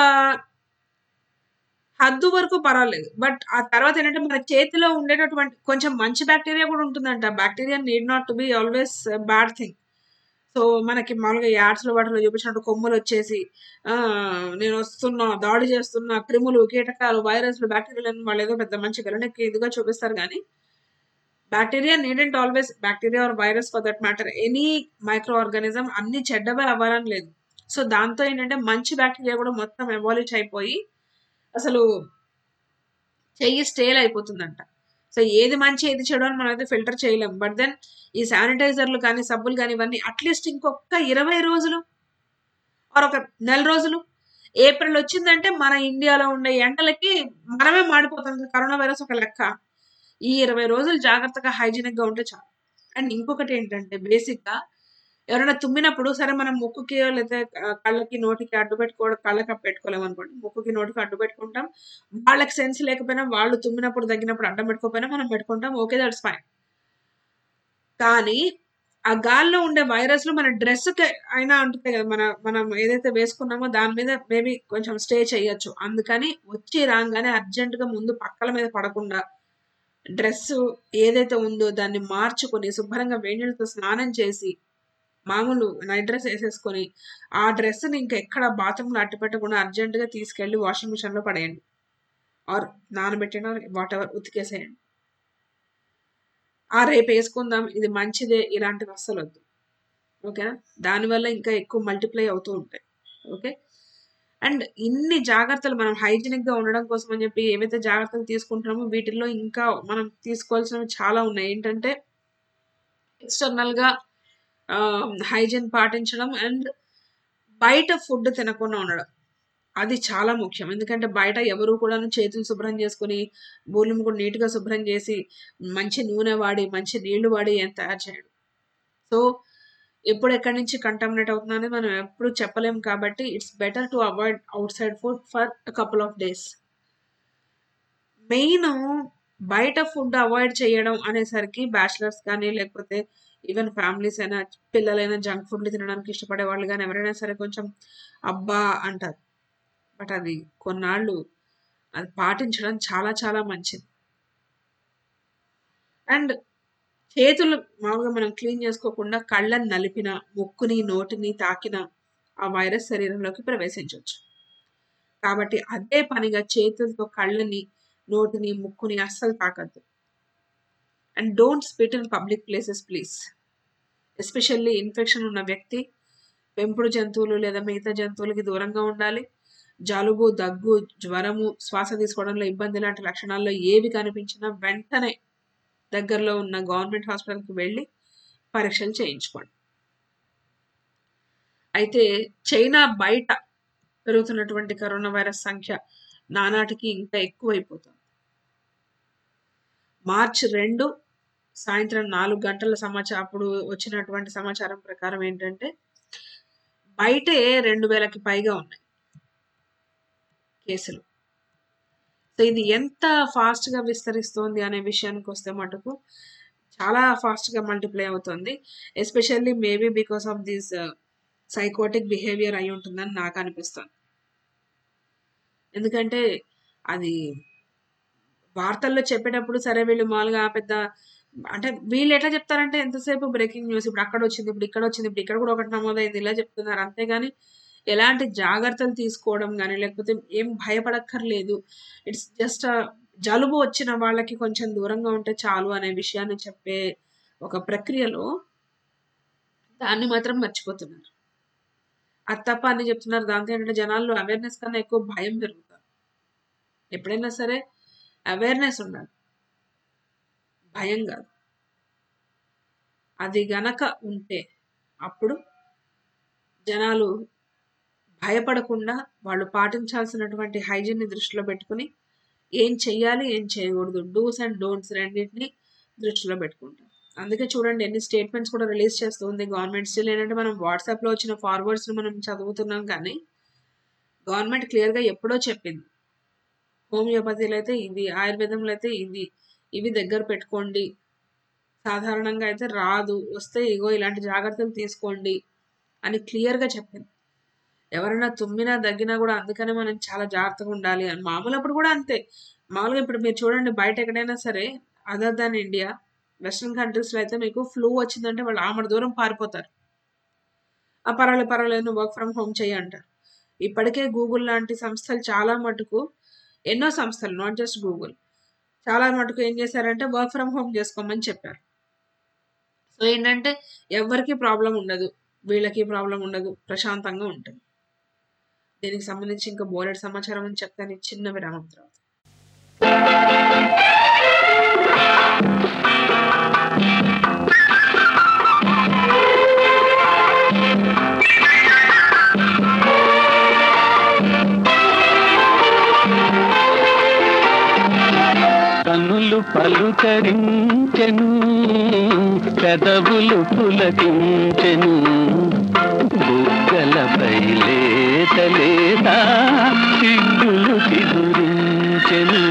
హద్దు వరకు పర్వాలేదు బట్ ఆ తర్వాత ఏంటంటే మన చేతిలో ఉండేటటువంటి కొంచెం మంచి బ్యాక్టీరియా కూడా ఉంటుందంట bacteria need not to be always bad thing so మనకి మామూలుగా యాడ్స్ లో వాటిలో చూపించినట్టు కొమ్ములు వచ్చేసి ఆ నేను వస్తున్నా దాడి చేస్తున్నా క్రిములు కీటకాలు వైరస్లు బ్యాక్టీరియాలు వాళ్ళు ఏదో పెద్ద మంచి గలనెక్కి ఇదిగా చూపిస్తారు కానీ bacteria needn't always bacteria or virus for that matter any micro organism అన్ని చెడ్డవే అవ్వాలని లేదు సో దాంతో ఏంటంటే మంచి బ్యాక్టీరియా కూడా మొత్తం ఎవాల్యూట్ అయిపోయి అసలు చెయ్యి స్టేల్ అయిపోతుందంట సో ఏది మంచి ఏది చెడు అని మనం అయితే ఫిల్టర్ చేయలేం బట్ దెన్ ఈ శానిటైజర్లు కానీ సబ్బులు కానీ ఇవన్నీ అట్లీస్ట్ ఇంకొక ఇరవై రోజులు ఆర్ ఒక నెల రోజులు ఏప్రిల్ వచ్చిందంటే మన ఇండియాలో ఉండే ఎండలకి మనమే మాడిపోతాం కరోనా వైరస్ ఒక లెక్క ఈ ఇరవై రోజులు జాగ్రత్తగా హైజీనిక్ గా ఉంటే చాలు అండ్ ఇంకొకటి ఏంటంటే బేసిక్ గా ఎవరైనా తుమ్మినప్పుడు సరే మనం ముక్కుకి లేదా కళ్ళకి నోటికి అడ్డు పెట్టుకోవడం కళ్ళకి పెట్టుకోలేము అనుకోండి ముక్కుకి నోటికి అడ్డు పెట్టుకుంటాం వాళ్ళకి సెన్స్ లేకపోయినా వాళ్ళు తుమ్మినప్పుడు తగ్గినప్పుడు అడ్డం పెట్టుకోకపోయినా మనం పెట్టుకుంటాం ఓకే దట్స్ ఫైన్ కానీ ఆ గాల్లో ఉండే వైరస్లు మన డ్రెస్ అయినా అంటుతాయి కదా మన మనం ఏదైతే వేసుకున్నామో దాని మీద మేబీ కొంచెం స్టే చేయొచ్చు అందుకని వచ్చి రాగానే అర్జెంట్ గా ముందు పక్కల మీద పడకుండా డ్రెస్ ఏదైతే ఉందో దాన్ని మార్చుకొని శుభ్రంగా వేడి నీళ్ళతో స్నానం చేసి మామూలు నైట్ డ్రెస్ వేసేసుకొని ఆ డ్రెస్ని ఇంకా ఎక్కడ బాత్రూంలో అట్టు పెట్టకుండా అర్జెంటుగా తీసుకెళ్ళి వాషింగ్ మిషన్లో పడేయండి ఆర్ నానబెట్టిన వాట్ ఎవర్ ఉతికేసేయండి ఆ రేపు వేసుకుందాం ఇది మంచిదే ఇలాంటివి అస్సలు వద్దు ఓకేనా దానివల్ల ఇంకా ఎక్కువ మల్టిప్లై అవుతూ ఉంటాయి ఓకే అండ్ ఇన్ని జాగ్రత్తలు మనం హైజీనిక్ గా ఉండడం కోసం అని చెప్పి ఏవైతే జాగ్రత్తలు తీసుకుంటున్నామో వీటిల్లో ఇంకా మనం తీసుకోవాల్సినవి చాలా ఉన్నాయి ఏంటంటే ఎక్స్టర్నల్ గా హైజీన్ పాటించడం అండ్ బయట ఫుడ్ తినకుండా ఉండడం అది చాలా ముఖ్యం ఎందుకంటే బయట ఎవరు కూడా చేతులు శుభ్రం చేసుకుని బోర్లు కూడా నీట్గా శుభ్రం చేసి మంచి నూనె వాడి మంచి నీళ్లు వాడి ఏం తయారు చేయడం సో ఎప్పుడు ఎక్కడి నుంచి కంటామినేట్ అవుతుందని మనం ఎప్పుడు చెప్పలేం కాబట్టి it's better to avoid outside food for couple of days main బయట ఫుడ్ అవాయిడ్ చేయడం అనేసరికి బ్యాచిలర్స్ కానీ లేకపోతే ఈవెన్ ఫ్యామిలీస్ అయినా పిల్లలైనా జంక్ ఫుడ్లు తినడానికి ఇష్టపడే వాళ్ళు కానీ ఎవరైనా సరే కొంచెం అబ్బా అంటారు బట్ అది కొన్నాళ్ళు అది పాటించడం చాలా చాలా మంచిది అండ్ చేతులు మామూలుగా మనం క్లీన్ చేసుకోకుండా కళ్ళని నలిపిన ముక్కుని నోటిని తాకిన ఆ వైరస్ శరీరంలోకి ప్రవేశించవచ్చు కాబట్టి అదే పనిగా చేతులతో కళ్ళని నోటిని ముక్కుని అస్సలు తాకద్దు and don't spit in public places please especially infection ఉన్న వ్యక్తి పెంపుడు జంతువులు లేదా మిగతా జంతువులకి దూరంగా ఉండాలి జలుబు దగ్గు జ్వరము శ్వాస తీసుకోవడంలో ఇబ్బంది లాంటి లక్షణాల్లో ఏవి కనిపించినా వెంటనే దగ్గరలో ఉన్న గవర్నమెంట్ హాస్పిటల్కి వెళ్ళి పరీక్షలు చేయించుకోండి అయితే చైనా బయట పెరుగుతున్నటువంటి కరోనా వైరస్ సంఖ్య నానాటికి ఇంకా ఎక్కువైపోతుంది మార్చి రెండు సాయంత్రం నాలుగు గంటల సమాచారం అప్పుడు వచ్చినటువంటి సమాచారం ప్రకారం ఏంటంటే బయటే రెండు వేలకి పైగా ఉన్నాయి కేసులు సో ఇది ఎంత ఫాస్ట్గా విస్తరిస్తోంది అనే విషయానికి వస్తే మటుకు చాలా ఫాస్ట్గా మల్టిప్లై అవుతుంది especially maybe because of this psychotic behaviour అయి ఉంటుందని నాకు అనిపిస్తుంది ఎందుకంటే అది వార్తల్లో చెప్పేటప్పుడు సరే వీళ్ళు మామూలుగా పెద్ద అంటే వీళ్ళు ఎట్లా చెప్తారంటే ఎంతసేపు బ్రేకింగ్ న్యూస్ ఇప్పుడు అక్కడ వచ్చింది ఇప్పుడు ఇక్కడ వచ్చింది ఇప్పుడు ఇక్కడ కూడా ఒకటి నమోదైంది ఇలా చెప్తున్నారు అంతేగాని ఎలాంటి జాగ్రత్తలు తీసుకోవడం కానీ లేకపోతే ఏం భయపడక్కర్లేదు ఇట్స్ జస్ట్ జలుబు వచ్చిన వాళ్ళకి కొంచెం దూరంగా ఉంటే చాలు అనే విషయాన్ని చెప్పే ఒక ప్రక్రియలో దాన్ని మాత్రం మర్చిపోతున్నారు అది తప్ప అన్ని చెప్తున్నారు దాంతో ఏంటంటే జనాల్లో అవేర్నెస్ కన్నా ఎక్కువ భయం పెరుగుతుంది ఎప్పుడైనా సరే అవేర్నెస్ ఉండాలి భయం కాదు అది గనక ఉంటే అప్పుడు జనాలు భయపడకుండా వాళ్ళు పాటించాల్సినటువంటి హైజీన్ని దృష్టిలో పెట్టుకుని ఏం చెయ్యాలి ఏం చేయకూడదు డూస్ అండ్ డోంట్స్ రెండింటిని దృష్టిలో పెట్టుకుంటాం అందుకే చూడండి ఎన్ని స్టేట్మెంట్స్ కూడా రిలీజ్ చేస్తుంది గవర్నమెంట్ స్టిల్ ఏంటంటే మనం వాట్సాప్లో వచ్చిన ఫార్వర్డ్స్ని మనం చదువుతున్నాం కానీ గవర్నమెంట్ క్లియర్గా ఎప్పుడో చెప్పింది హోమియోపతిలో అయితే ఇది ఆయుర్వేదంలో అయితే ఇది ఇవి దగ్గర పెట్టుకోండి సాధారణంగా అయితే రాదు వస్తే ఇగో ఇలాంటి జాగ్రత్తలు తీసుకోండి అని క్లియర్గా చెప్పింది ఎవరైనా తుమ్మినా దగ్గినా కూడా అందుకనే మనం చాలా జాగ్రత్తగా ఉండాలి అని మామూలు అప్పుడు కూడా అంతే మామూలుగా ఇప్పుడు మీరు చూడండి బయట ఎక్కడైనా సరే అదర్ దాన్ ఇండియా వెస్ట్రన్ కంట్రీస్లో అయితే మీకు ఫ్లూ వచ్చిందంటే వాళ్ళు ఆమడ దూరం పారిపోతారు ఆ పర్వాలేదు పర్వాలేదు నువ్వు వర్క్ ఫ్రమ్ హోమ్ చేయి అంటారు ఇప్పటికే గూగుల్ లాంటి సంస్థలు చాలా మటుకు ఎన్నో సంస్థలు నాట్ జస్ట్ గూగుల్ చాలా మటుకు ఏం చేశారంటే వర్క్ ఫ్రమ్ హోమ్ చేసుకోమని చెప్పారు సో ఏంటంటే ఎవరికి ప్రాబ్లం ఉండదు వీళ్ళకి ప్రాబ్లం ఉండదు ప్రశాంతంగా ఉంటుంది దీనికి సంబంధించి ఇంకా బోలెడ్ సమాచారం అని చెప్తాను ఈ చిన్న విరామం తర్వాత కనులు పలుకరించెను పెదవులు పులకించెను బుగ్గలపై లేత లేత సిగ్గులు చిగురించెను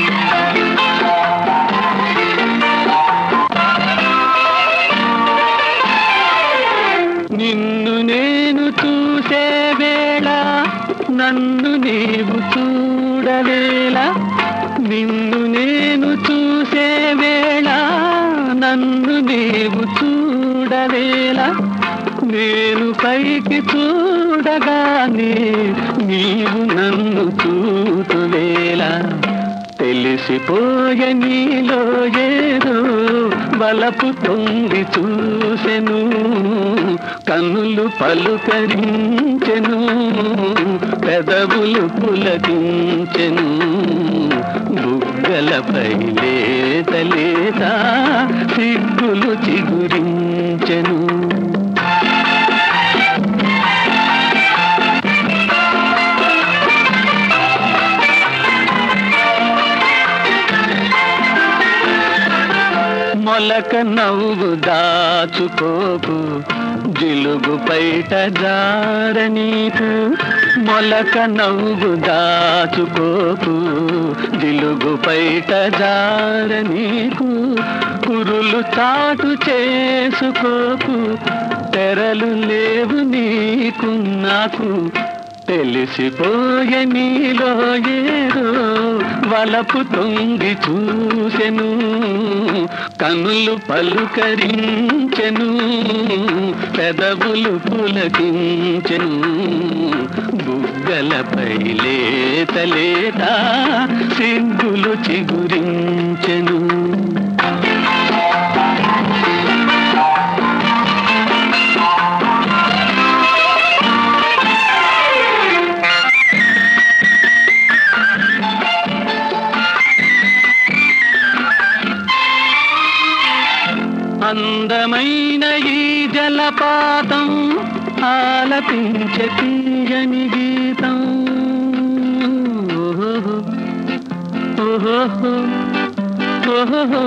నిన్ను నేను చూసే వేళ నన్ను నీవు చూడవేలా నిన్ను నేను చూసే వేళ నన్ను నీవు చూడవేలా నేను పైకి చూడగానే నీవు నన్ను చూతువేలా తెలిసిపోయే నీలో ఏదో బలపు తొంగి చూసెను కన్నులు పలుకరించెను పెదవులు పులకించెను బుగ్గలపై లేత లేత సిగ్గులు చిగురించెను మొలక నవ్వు దాచుకోకు జిలుగు పైట జారనీకు మొలక నవ్వు దాచుకోకు జిలుగు పైట జారనీకు కురులు చాటు చేసుకోకు తెరలు లేవు నీకు నాకు తెలిసిపోయే నీలో ఏదో వలపు తొంగి చూసెను కనులు పలుకరించెను పెదవులు పులకించెను బుగ్గలపై లేత లేత సిగ్గులు చిగురించెను అందమైన ఈ జలపాతం ఆలపించే తీయని గీతం ఓహో ఓహో ఓహో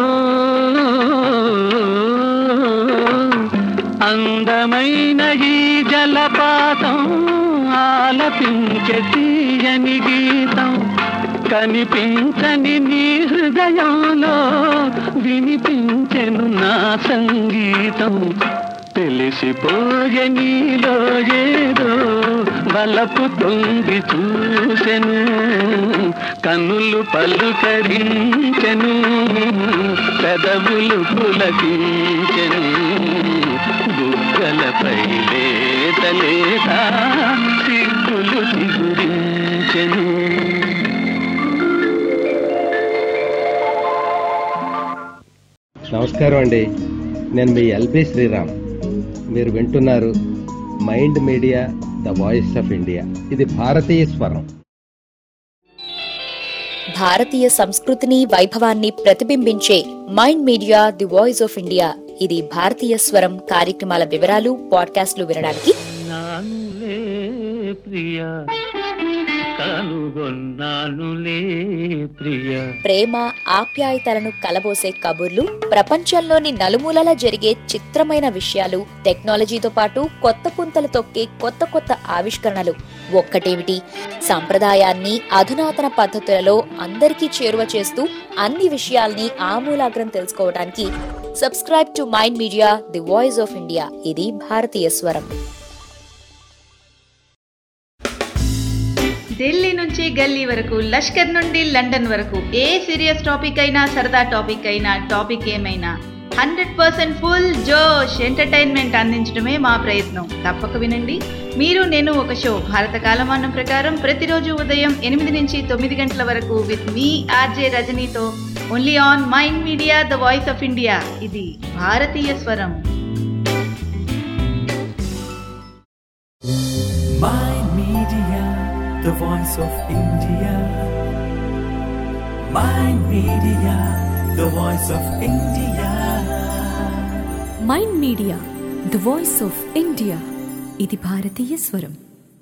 అందమైన ఈ జలపాతం ఆలపించే తీయని గీతం కనిపించని నీ హృదయంలో వినిపించెను నా సంగీతం తెలిసిపోయే నీలో ఏదో బలపు తొంగి చూసెను కన్నులు పలుకరించెను పెదవులు పులకించెను బుగ్గలపై లేత లేత సిగ్గులు చిగురించెను నమస్కారం అండి నేను మీ ఎల్బి శ్రీరామ్ మీరు వింటున్నారు Mind Media the voice of India ఇది భారతీయ స్వరం భారతీయ సంస్కృతిని వైభవాన్ని ప్రతిబింబించే Mind Media the voice of India ఇది భారతీయ స్వరం కార్యక్రమాల వివరాలు పాడ్కాస్ట్లు వినడానికి నానులే ప్రియ కనుగొన్నానులే ప్రియ ప్రేమ ఆప్యాయతలను కలబోసే కబుర్లు ప్రపంచంలోని నలుమూలల జరిగే చిత్రమైన విషయాలు టెక్నాలజీతో పాటు కొత్త పుంతలు తొక్కే కొత్త కొత్త ఆవిష్కరణలు ఒక్కటేమిటి సంప్రదాయాన్ని అధునాతన పద్ధతులలో అందరికీ చేరువ చేస్తూ అన్ని విషయాల్ని ఆమూలాగ్రం తెలుసుకోవడానికి subscribe to Mind Media the voice of India ఇది భారతీయ స్వరం ఢిల్లీ నుంచి గల్లీ వరకు లష్కర్ నుండి లండన్ వరకు ఏ సీరియస్ టాపిక్ అయినా సరదా టాపిక్ అయినా టాపిక్ ఏమైనా హండ్రెడ్ పర్సెంట్ ఫుల్ జోష్ ఎంటర్టైన్మెంట్ అందించడమే మా ప్రయత్నం తప్పక వినండి మీరు నేను ఒక షో భారత కాలమానం ప్రకారం ప్రతిరోజు ఉదయం ఎనిమిది నుంచి తొమ్మిది గంటల వరకు విత్ మీ ఆర్జే రజనీతో only on Mind Media the voice of India ఇది భారతీయ స్వరం Mind Media, the voice of India. Mind Media, the voice of India. Mind Media the voice of India ఇది భారతీయ స్వరం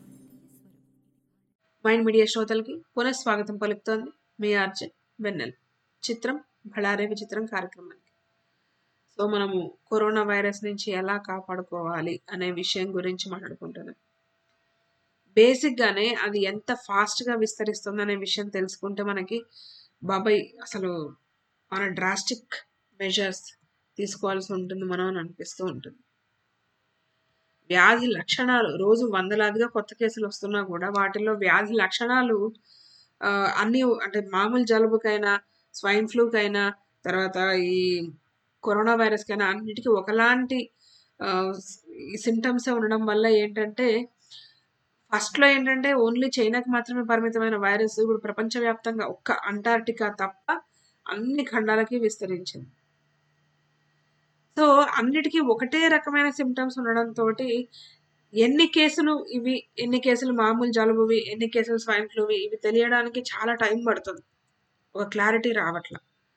మైండ్ మీడియా శ్రోతలకి పునఃస్వాగతం పలుకుతోంది మీ ఆర్జే వెన్నెల్ చిత్రం బళారే విచిత్రం కార్యక్రమానికి సో మనము కరోనా వైరస్ నుంచి ఎలా కాపాడుకోవాలి అనే విషయం గురించి మాట్లాడుకుంటున్నాం బేసిక్గానే అది ఎంత ఫాస్ట్గా విస్తరిస్తుంది అనే విషయం తెలుసుకుంటే మనకి బాబాయ్ అసలు మన డ్రాస్టిక్ మెజర్స్ తీసుకోవాల్సి ఉంటుంది మనం అని అనిపిస్తూ ఉంటుంది వ్యాధి లక్షణాలు రోజు వందలాదిగా కొత్త కేసులు వస్తున్నా కూడా వాటిల్లో వ్యాధి లక్షణాలు ఆ, అన్ని అంటే మామూలు జలుబుకైనా స్వైన్ ఫ్లూకైనా తర్వాత ఈ కరోనా వైరస్కైనా అన్నిటికీ ఒకలాంటి సిమ్టమ్స్ ఉండడం వల్ల ఏంటంటే ఫస్ట్లో ఏంటంటే ఓన్లీ చైనాకి మాత్రమే పరిమితమైన వైరస్ ఇప్పుడు ప్రపంచవ్యాప్తంగా ఒక్క అంటార్టికా తప్ప అన్ని ఖండాలకి విస్తరించింది సో అన్నిటికీ ఒకటే రకమైన సిమ్టమ్స్ ఉండడంతో ఎన్ని కేసులు ఇవి ఎన్ని కేసులు మామూలు జలుబువి ఎన్ని కేసులు స్వైన్ ఫ్లూవి ఇవి తెలియడానికి చాలా టైం పడుతుంది ఒక క్లారిటీ రావట్ల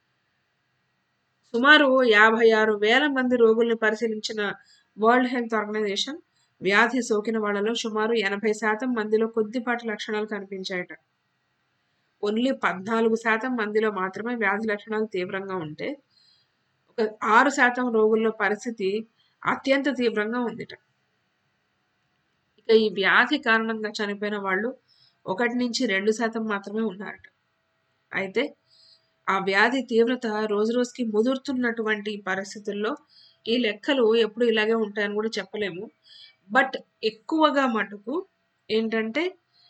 సుమారు యాభై ఆరు వేల మంది రోగుల్ని పరిశీలించిన వరల్డ్ హెల్త్ ఆర్గనైజేషన్ వ్యాధి సోకిన వాళ్ళలో సుమారు ఎనభై శాతం మందిలో కొద్దిపాటి లక్షణాలు కనిపించాయట ఓన్లీ పద్నాలుగు శాతం మందిలో మాత్రమే వ్యాధి లక్షణాలు తీవ్రంగా ఉంటే ఒక ఆరు శాతం రోగుల్లో పరిస్థితి అత్యంత తీవ్రంగా ఉందిట ఇక ఈ వ్యాధి కారణంగా చనిపోయిన వాళ్ళు ఒకటి నుంచి రెండు శాతం మాత్రమే ఉన్నారట అయితే ఆ వ్యాధి తీవ్రత రోజు రోజుకి ముదురుతున్నటువంటి పరిస్థితుల్లో ఈ లెక్కలు ఎప్పుడు ఇలాగే ఉంటాయని కూడా చెప్పలేము బట్ ఎక్కువగా మటుకు ఏంటంటే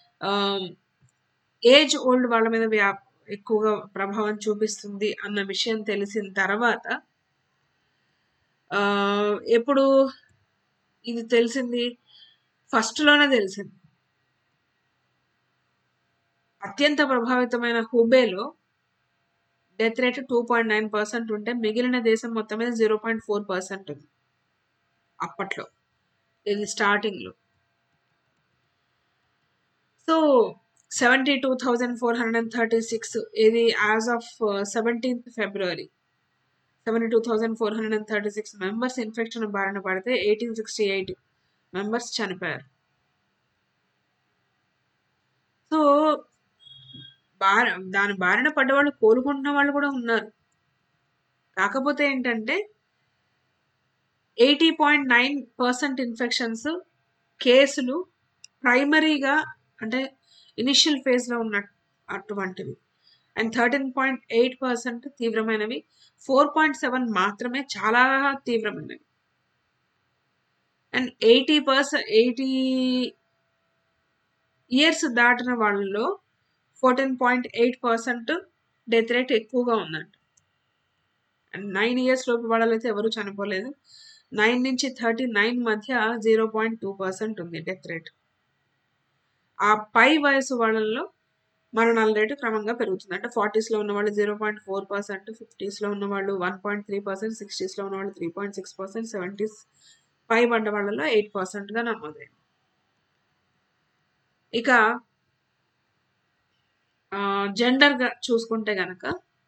ఏజ్ ఓల్డ్ వాళ్ళ మీద వ్యా ఎక్కువగా ప్రభావం చూపిస్తుంది అన్న విషయం తెలిసిన తర్వాత ఆ, ఎప్పుడు ఇది తెలిసింది ఫస్ట్లోనే తెలిసింది అత్యంత ప్రభావితమైన హుబేలో death rate two point nine percent ఉంటే మిగిలిన దేశం మొత్తం మీద జీరో పాయింట్ ఫోర్ పర్సెంట్ ఉంది అప్పట్లో ఇది స్టార్టింగ్లో so seventy two thousand four hundred and thirty six ఇది as of seventeenth February seventy two thousand four hundred and thirty six members infection బారిన పడితే ఎయిటీన్ సిక్స్టీ ఎయిట్ మెంబర్స్ చనిపోయారు సో బార దాని బారిన పడ్డ వాళ్ళు కోలుకుంటున్న వాళ్ళు కూడా ఉన్నారు కాకపోతే ఏంటంటే eighty point nine percent infections కేసులు ప్రైమరీగా అంటే ఇనిషియల్ ఫేజ్లో ఉన్న అటువంటివి and thirteen point eight percent తీవ్రమైనవి ఫోర్ పాయింట్ సెవెన్ మాత్రమే చాలా తీవ్రమైనవి and eighty percent eighty years దాటిన వాళ్ళలో fourteen point eight percent death rate ఎక్కువగా ఉందంట అండ్ నైన్ ఇయర్స్ లోపు వాళ్ళైతే ఎవరు చనిపోలేదు నైన్ నుంచి థర్టీ నైన్ మధ్య జీరో పాయింట్ టూ పర్సెంట్ ఉంది డెత్ రేట్ ఆ పై వయసు వాళ్ళల్లో మరణాల రేటు క్రమంగా పెరుగుతుంది అంటే ఫార్టీస్లో ఉన్న వాళ్ళు జీరో పాయింట్ ఫోర్ పర్సెంట్ ఫిఫ్టీస్లో ఉన్న వాళ్ళు వన్ పాయింట్ త్రీ పర్సెంట్ సిక్స్టీస్లో ఉన్న వాళ్ళు three point six percent seventies పై పడ్డ వాళ్ళలో ఎయిట్ పర్సెంట్గా నమోదైంది ఇక జెండర్గా చూసుకుంటే గనక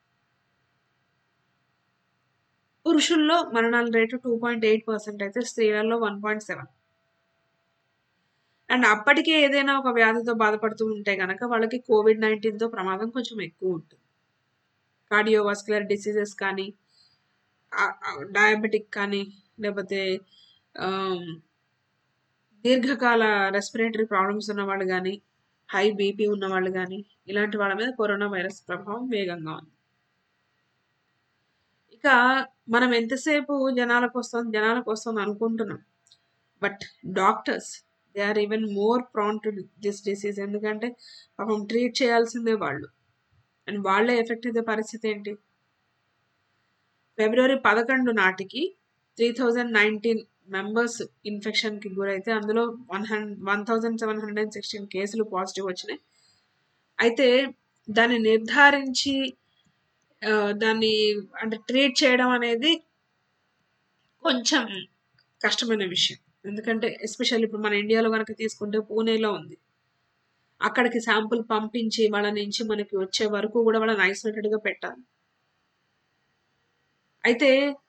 పురుషుల్లో మరణాల rate two point eight percent అయితే స్త్రీలలో వన్ పాయింట్ సెవెన్ అండ్ అప్పటికే ఏదైనా ఒక వ్యాధితో బాధపడుతూ ఉంటే గనక వాళ్ళకి కోవిడ్ నైన్టీన్తో ప్రమాదం కొంచెం ఎక్కువ ఉంటుంది కార్డియోవాస్కులర్ డిసీజెస్ కానీ డయాబెటిక్ కానీ లేకపోతే ఆమ్, దీర్ఘకాల రెస్పిరేటరీ ప్రాబ్లమ్స్ ఉన్న వాళ్ళు కానీ హై బీపీ ఉన్న వాళ్ళు కానీ ఇలాంటి వాళ్ళ మీద కరోనా వైరస్ ప్రభావం వేగంగా ఉంది ఇక మనం ఎంతసేపు జనాలకు వస్తుంది జనాలకు వస్తుంది అనుకుంటున్నాం but doctors they are even more prone to this disease ఎందుకంటే పాపం ట్రీట్ చేయాల్సిందే వాళ్ళు అండ్ వాళ్ళే ఎఫెక్ట్ అయ్యే పరిస్థితి ఏంటి ఫిబ్రవరి పదకొండు నాటికి త్రీ థౌజండ్ నైన్టీన్ మెంబర్స్ ఇన్ఫెక్షన్కి గురైతే అందులో one hundred one thousand seven hundred and sixteen కేసులు పాజిటివ్ వచ్చినాయి అయితే దాన్ని నిర్ధారించి ఆ, దాన్ని అంటే ట్రీట్ చేయడం అనేది కొంచెం కష్టమైన విషయం ఎందుకంటే ఎస్పెషల్ ఇప్పుడు మన ఇండియాలో కనుక తీసుకుంటే పూణేలో ఉంది అక్కడికి శాంపుల్ పంపించి వాళ్ళ నుంచి మనకి వచ్చే వరకు కూడా వాళ్ళని isolated గా పెట్టాలి అయితే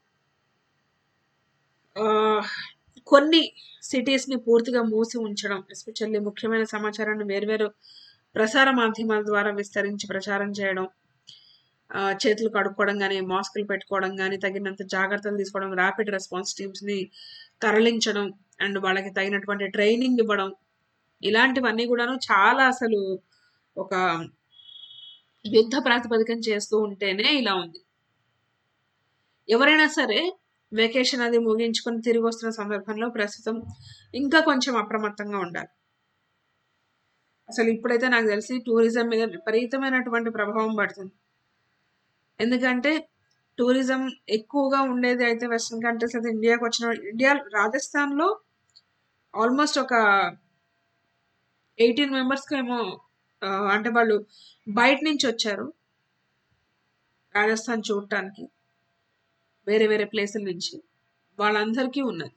ఆ, కొన్ని cities ని పూర్తిగా మూసి ఉంచడం ఎస్పెషల్లీ ముఖ్యమైన సమాచారాన్ని వేర్వేరు ప్రసార మాధ్యమాల ద్వారా విస్తరించి ప్రచారం చేయడం ఆ, చేతులు కడుక్కోవడం కానీ మాస్కులు పెట్టుకోవడం కానీ తగినంత జాగ్రత్తలు తీసుకోవడం ర్యాపిడ్ రెస్పాన్స్ టీమ్స్ని తరలించడం అండ్ వాళ్ళకి తగినటువంటి ట్రైనింగ్ ఇవ్వడం ఇలాంటివన్నీ కూడాను చాలా అసలు ఒక యుద్ధ ప్రాతిపదికన చేస్తూ ఉంటేనే ఇలా ఉంది ఎవరైనా సరే వెకేషన్ అది ముగించుకొని తిరిగి వస్తున్న సందర్భంలో ప్రస్తుతం ఇంకా కొంచెం అప్రమత్తంగా ఉండాలి అసలు ఇప్పుడైతే నాకు తెలిసి టూరిజం మీద విపరీతమైనటువంటి ప్రభావం పడుతుంది ఎందుకంటే టూరిజం ఎక్కువగా ఉండేది అయితే వెస్ట్రన్ కంట్రీస్ అయితే ఇండియాకి వచ్చిన ఇండియా రాజస్థాన్లో ఆల్మోస్ట్ ఒక ఎయిటీన్ మెంబర్స్కి ఏమో ఆ, అంటే వాళ్ళు బయట నుంచి వచ్చారు రాజస్థాన్ చూడటానికి వేరే వేరే ప్లేసుల నుంచి వాళ్ళందరికీ ఉన్నది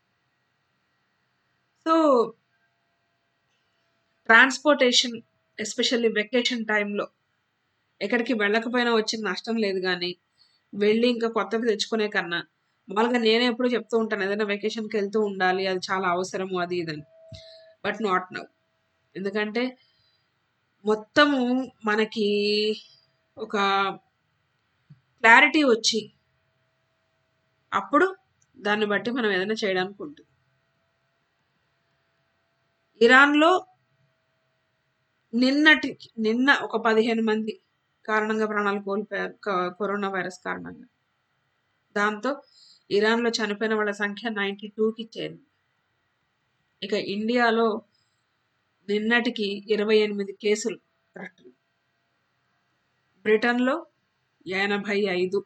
సో ట్రాన్స్పోర్టేషన్ ఎస్పెషల్లీ వెకేషన్ టైంలో ఎక్కడికి వెళ్ళకపోయినా వచ్చిన నష్టం లేదు కానీ వెళ్ళి ఇంకా కొత్తవి తెచ్చుకునే కన్నా మామూలుగా నేనే ఎప్పుడు చెప్తూ ఉంటాను ఏదైనా వెకేషన్కి వెళ్తూ ఉండాలి అది చాలా అవసరము అది ఇదని బట్ నాట్ నవ్ ఎందుకంటే మొత్తము మనకి ఒక క్లారిటీ వచ్చి అప్పుడు దాన్ని బట్టి మనం ఏదైనా చేయడానికి ఉంటుంది ఇరాన్లో నిన్నటి నిన్న ఒక పదిహేను మంది కారణంగా ప్రాణాలు కోల్పోయారు క- కరోనా వైరస్ కారణంగా దాంతో ఇరాన్లో చనిపోయిన వాళ్ళ సంఖ్య నైంటీ టూకి చేరింది ఇక ఇండియాలో నిన్నటికి ఇరవై ఎనిమిది కేసులు కరెక్ట్ బ్రిటన్లో ఎనభై ఐదు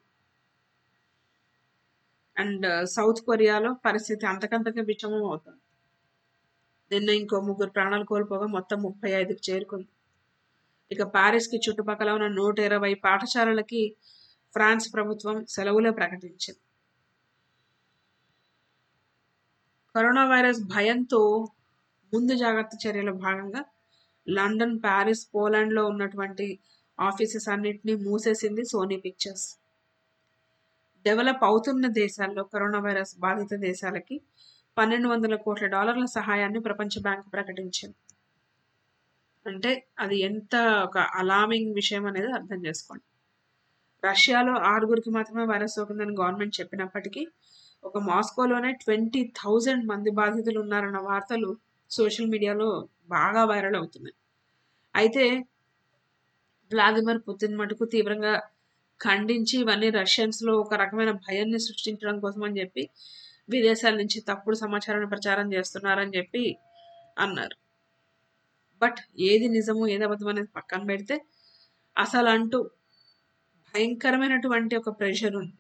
అండ్ సౌత్ కొరియాలో పరిస్థితి అంతకంతకే విషమం అవుతుంది నిన్న ఇంకో ముగ్గురు ప్రాణాలు కోల్పోగా మొత్తం ముప్పై ఐదుకి చేరుకుంది ఇక ప్యారిస్కి చుట్టుపక్కల ఉన్న నూట ఇరవై పాఠశాలలకి ఫ్రాన్స్ ప్రభుత్వం సెలవులే ప్రకటించింది కరోనా వైరస్ భయంతో ముందు జాగ్రత్త చర్యల భాగంగా లండన్ ప్యారిస్ పోలాండ్లో ఉన్నటువంటి ఆఫీసెస్ అన్నిటినీ మూసేసింది సోనీ పిక్చర్స్ డెవలప్ అవుతున్న దేశాల్లో కరోనా వైరస్ బాధిత దేశాలకి పన్నెండు వందల కోట్ల డాలర్ల సహాయాన్ని ప్రపంచ బ్యాంక్ ప్రకటించింది అంటే అది ఎంత ఒక అలామింగ్ విషయం అనేది అర్థం చేసుకోండి రష్యాలో ఆరుగురికి మాత్రమే వైరస్ సోకిందని గవర్నమెంట్ చెప్పినప్పటికీ ఒక మాస్కోలోనే ట్వంటీ థౌజండ్ మంది బాధితులు ఉన్నారన్న వార్తలు సోషల్ మీడియాలో బాగా వైరల్ అవుతున్నాయి అయితే వ్లాదిమిర్ పుతిన్ మటుకు తీవ్రంగా ఖండించి ఇవన్నీ రష్యన్స్లో ఒక రకమైన భయాన్ని సృష్టించడం కోసం అని చెప్పి విదేశాల నుంచి తప్పుడు సమాచారాన్ని ప్రచారం చేస్తున్నారని చెప్పి అన్నారు బట్ ఏది నిజము ఏది అబద్ధం అనేది పక్కన పెడితే అసలు అంటూ భయంకరమైనటువంటి ఒక ప్రెషర్ ఉంది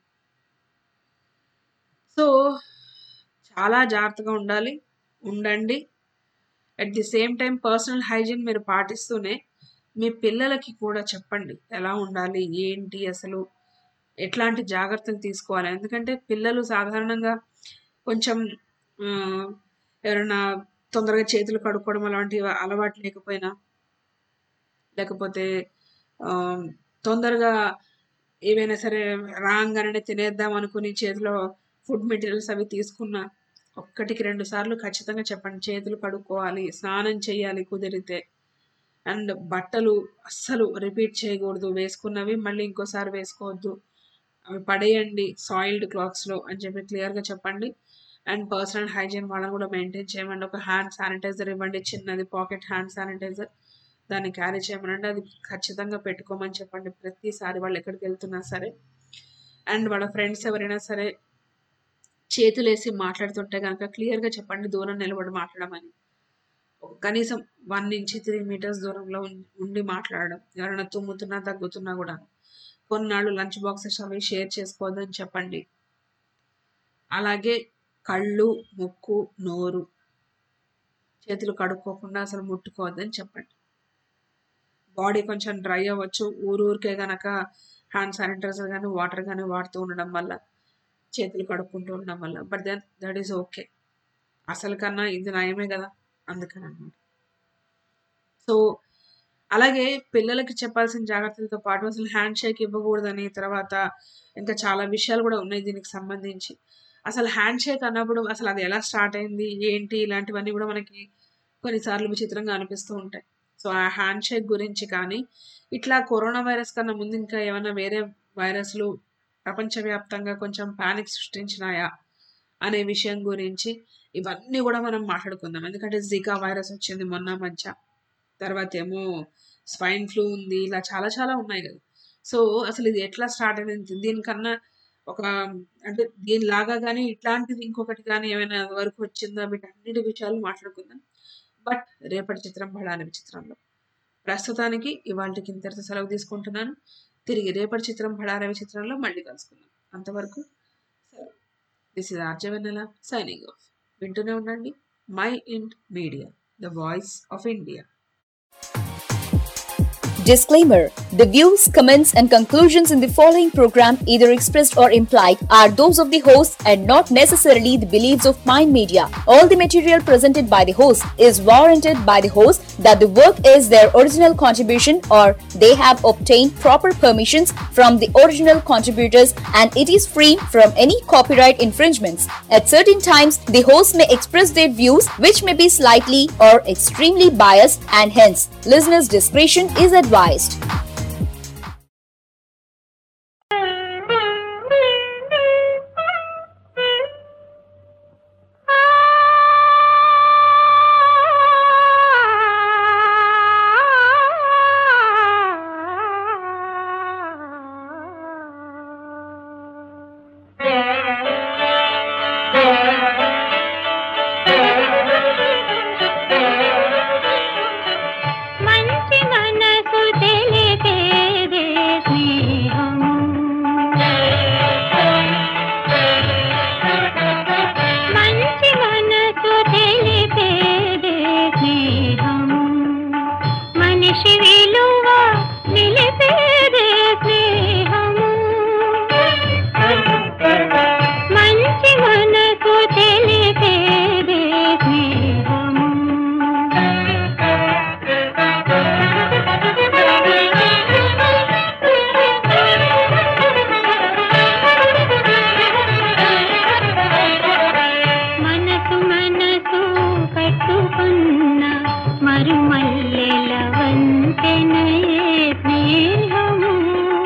సో చాలా జాగ్రత్తగా ఉండాలి ఉండండి at the same time personal hygiene మీరు పాటిస్తూనే మీ పిల్లలకి కూడా చెప్పండి ఎలా ఉండాలి ఏంటి అసలు ఎట్లాంటి జాగ్రత్తలు తీసుకోవాలి ఎందుకంటే పిల్లలు సాధారణంగా కొంచెం ఆ, ఎవరైనా తొందరగా చేతులు కడుక్కోవడం అలాంటి అలవాటు లేకపోయినా లేకపోతే ఆ, తొందరగా ఏవైనా సరే రాగానే తినేద్దాం అనుకుని చేతిలో ఫుడ్ మెటీరియల్స్ అవి తీసుకున్నా ఒక్కటికి రెండు సార్లు ఖచ్చితంగా చెప్పండి చేతులు కడుక్కోవాలి స్నానం చేయాలి కుదిరితే అండ్ బట్టలు అస్సలు రిపీట్ చేయకూడదు వేసుకున్నవి మళ్ళీ ఇంకోసారి వేసుకోవద్దు అవి పడేయండి సాయిల్డ్ క్లాత్స్లో అని చెప్పి క్లియర్గా చెప్పండి అండ్ పర్సనల్ హైజీన్ వాళ్ళని కూడా మెయింటైన్ చేయమండి ఒక హ్యాండ్ శానిటైజర్ ఇవ్వండి చిన్నది పాకెట్ హ్యాండ్ శానిటైజర్ దాన్ని క్యారీ చేయమనండి అది ఖచ్చితంగా పెట్టుకోమని చెప్పండి ప్రతిసారి వాళ్ళు ఎక్కడికి వెళ్తున్నా సరే అండ్ వాళ్ళ ఫ్రెండ్స్ ఎవరైనా సరే చేతులేసి మాట్లాడుతుంటే కనుక క్లియర్గా చెప్పండి దూరం నిలబడి మాట్లాడమని ఒక కనీసం వన్ నుంచి త్రీ మీటర్స్ దూరంలో ఉం- ఉండి మాట్లాడడం ఎవరైనా తుమ్ముతున్నా తగ్గుతున్నా కూడా కొన్నాళ్ళు లంచ్ బాక్సెస్ అవి షేర్ చేసుకోవద్దని చెప్పండి అలాగే కళ్ళు ముక్కు నోరు చేతులు కడుక్కోకుండా అసలు ముట్టుకోవద్దని చెప్పండి బాడీ కొంచెం డ్రై అవ్వచ్చు ఊరు ఊరికే గనక హ్యాండ్ శానిటైజర్ కానీ వాటర్ కానీ వాడుతూ ఉండడం వల్ల చేతులు కడుక్కుంటూ ఉండడం వల్ల but then that is okay అసలు కన్నా ఇది నయమే కదా అందుకని అన్నమాట సో అలాగే పిల్లలకి చెప్పాల్సిన జాగ్రత్తలతో పాటు అసలు హ్యాండ్ షేక్ ఇవ్వకూడదని తర్వాత ఇంకా చాలా విషయాలు కూడా ఉన్నాయి దీనికి సంబంధించి అసలు హ్యాండ్ షేక్ అన్నప్పుడు అసలు అది ఎలా స్టార్ట్ అయింది ఏంటి ఇలాంటివన్నీ కూడా మనకి కొన్నిసార్లు విచిత్రంగా అనిపిస్తూ ఉంటాయి సో ఆ హ్యాండ్ షేక్ గురించి కానీ ఇట్లా కరోనా వైరస్ కన్నా ముందు ఇంకా ఏమైనా వేరే వైరస్లు ప్రపంచవ్యాప్తంగా కొంచెం పానిక్ సృష్టించినాయా అనే విషయం గురించి ఇవన్నీ కూడా మనం మాట్లాడుకుందాం ఎందుకంటే జికా వైరస్ వచ్చింది మొన్న మధ్య తర్వాత ఏమో స్వైన్ ఫ్లూ ఉంది ఇలా చాలా చాలా ఉన్నాయి కదా సో అసలు ఇది ఎట్లా స్టార్ట్ అయింది దీనికన్నా ఒక అంటే దీనిలాగా కానీ ఇట్లాంటిది ఇంకొకటి కానీ ఏమైనా వరకు వచ్చిందా వీటన్నిటి విషయాలు మాట్లాడుకుందాం బట్ రేపటి చిత్రం బడాని చిత్రంలో ప్రస్తుతానికి ఇవాళకి ఇంతటితో సెలవు తీసుకుంటున్నాను తిరిగి రేపటి చిత్రం బడారవి చిత్రంలో మళ్ళీ కలుసుకుందాం అంతవరకు సెలవు దిస్ ఇస్ ఆర్జవెన్నెల సైనింగ్ ఆఫ్ వింటూనే ఉండండి మై ఇంట్ media the voice of India Disclaimer The views, comments, and conclusions in the following program, either expressed or implied, are those of the host and not necessarily the beliefs of Mind Media. All the material presented by the host is warranted by the host that the work is their original contribution or they have obtained proper permissions from the original contributors and it is free from any copyright infringements. At certain times, the host may express their views which may be slightly or extremely biased and hence listeners' discretion is advised. మంచి మనసు తెలిపేదే స్నేహం మంచి మనసు తెలిపేదే స్నేహం మనిషి విలువ నిలిపేదే స్నేహం మంచి మనసు తెలిపేదే స్నేహం మనసు మనసు కట్టుకున్న మరుమల్లెల వంతెనయే స్నేహము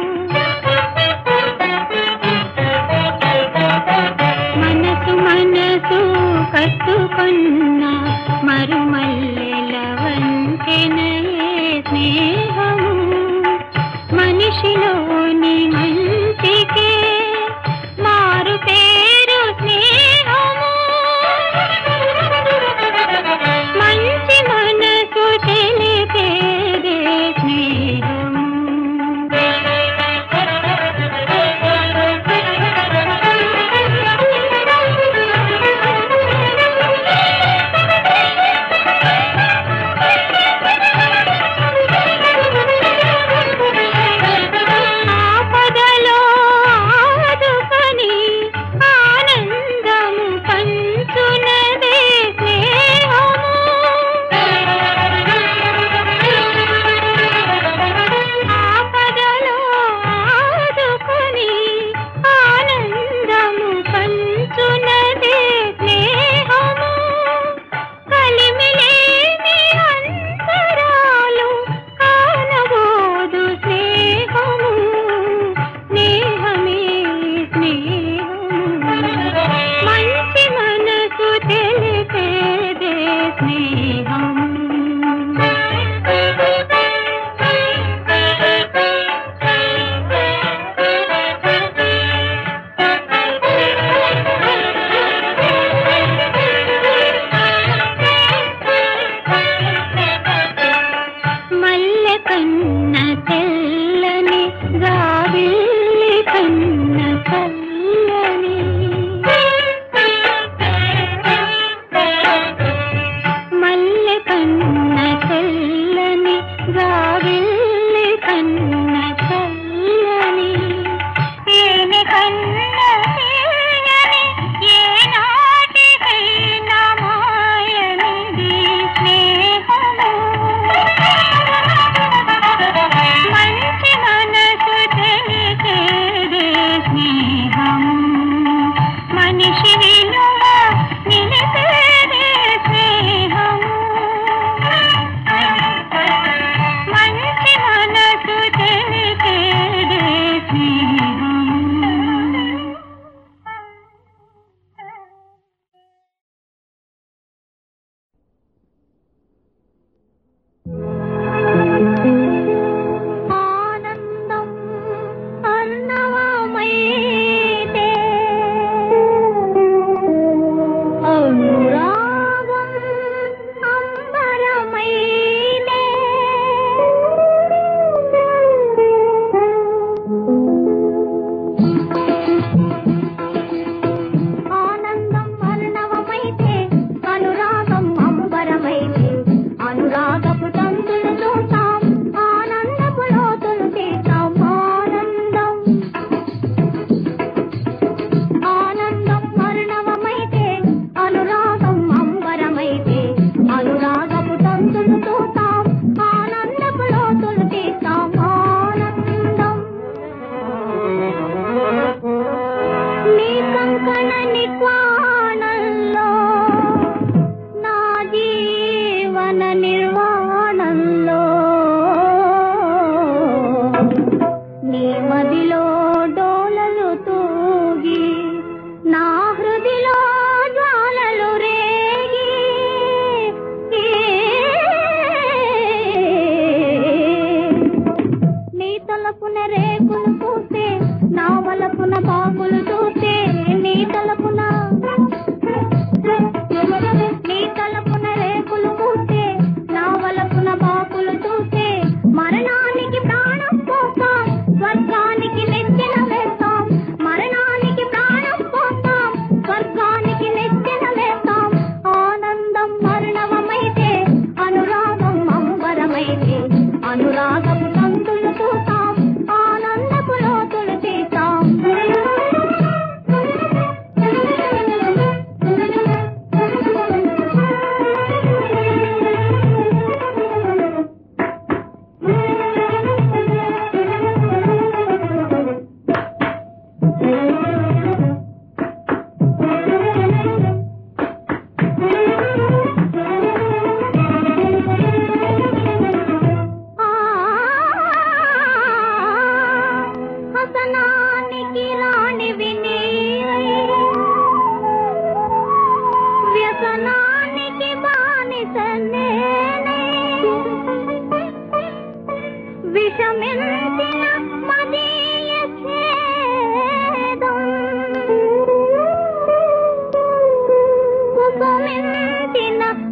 మనసు మనసు కట్టుకున్న మరుమల్లెల వంతెనయే స్నేహము మనిషిలోని మంచికే మారు పేరు స్నేహము మంచి మనసు తెలిపేదే స్నేహము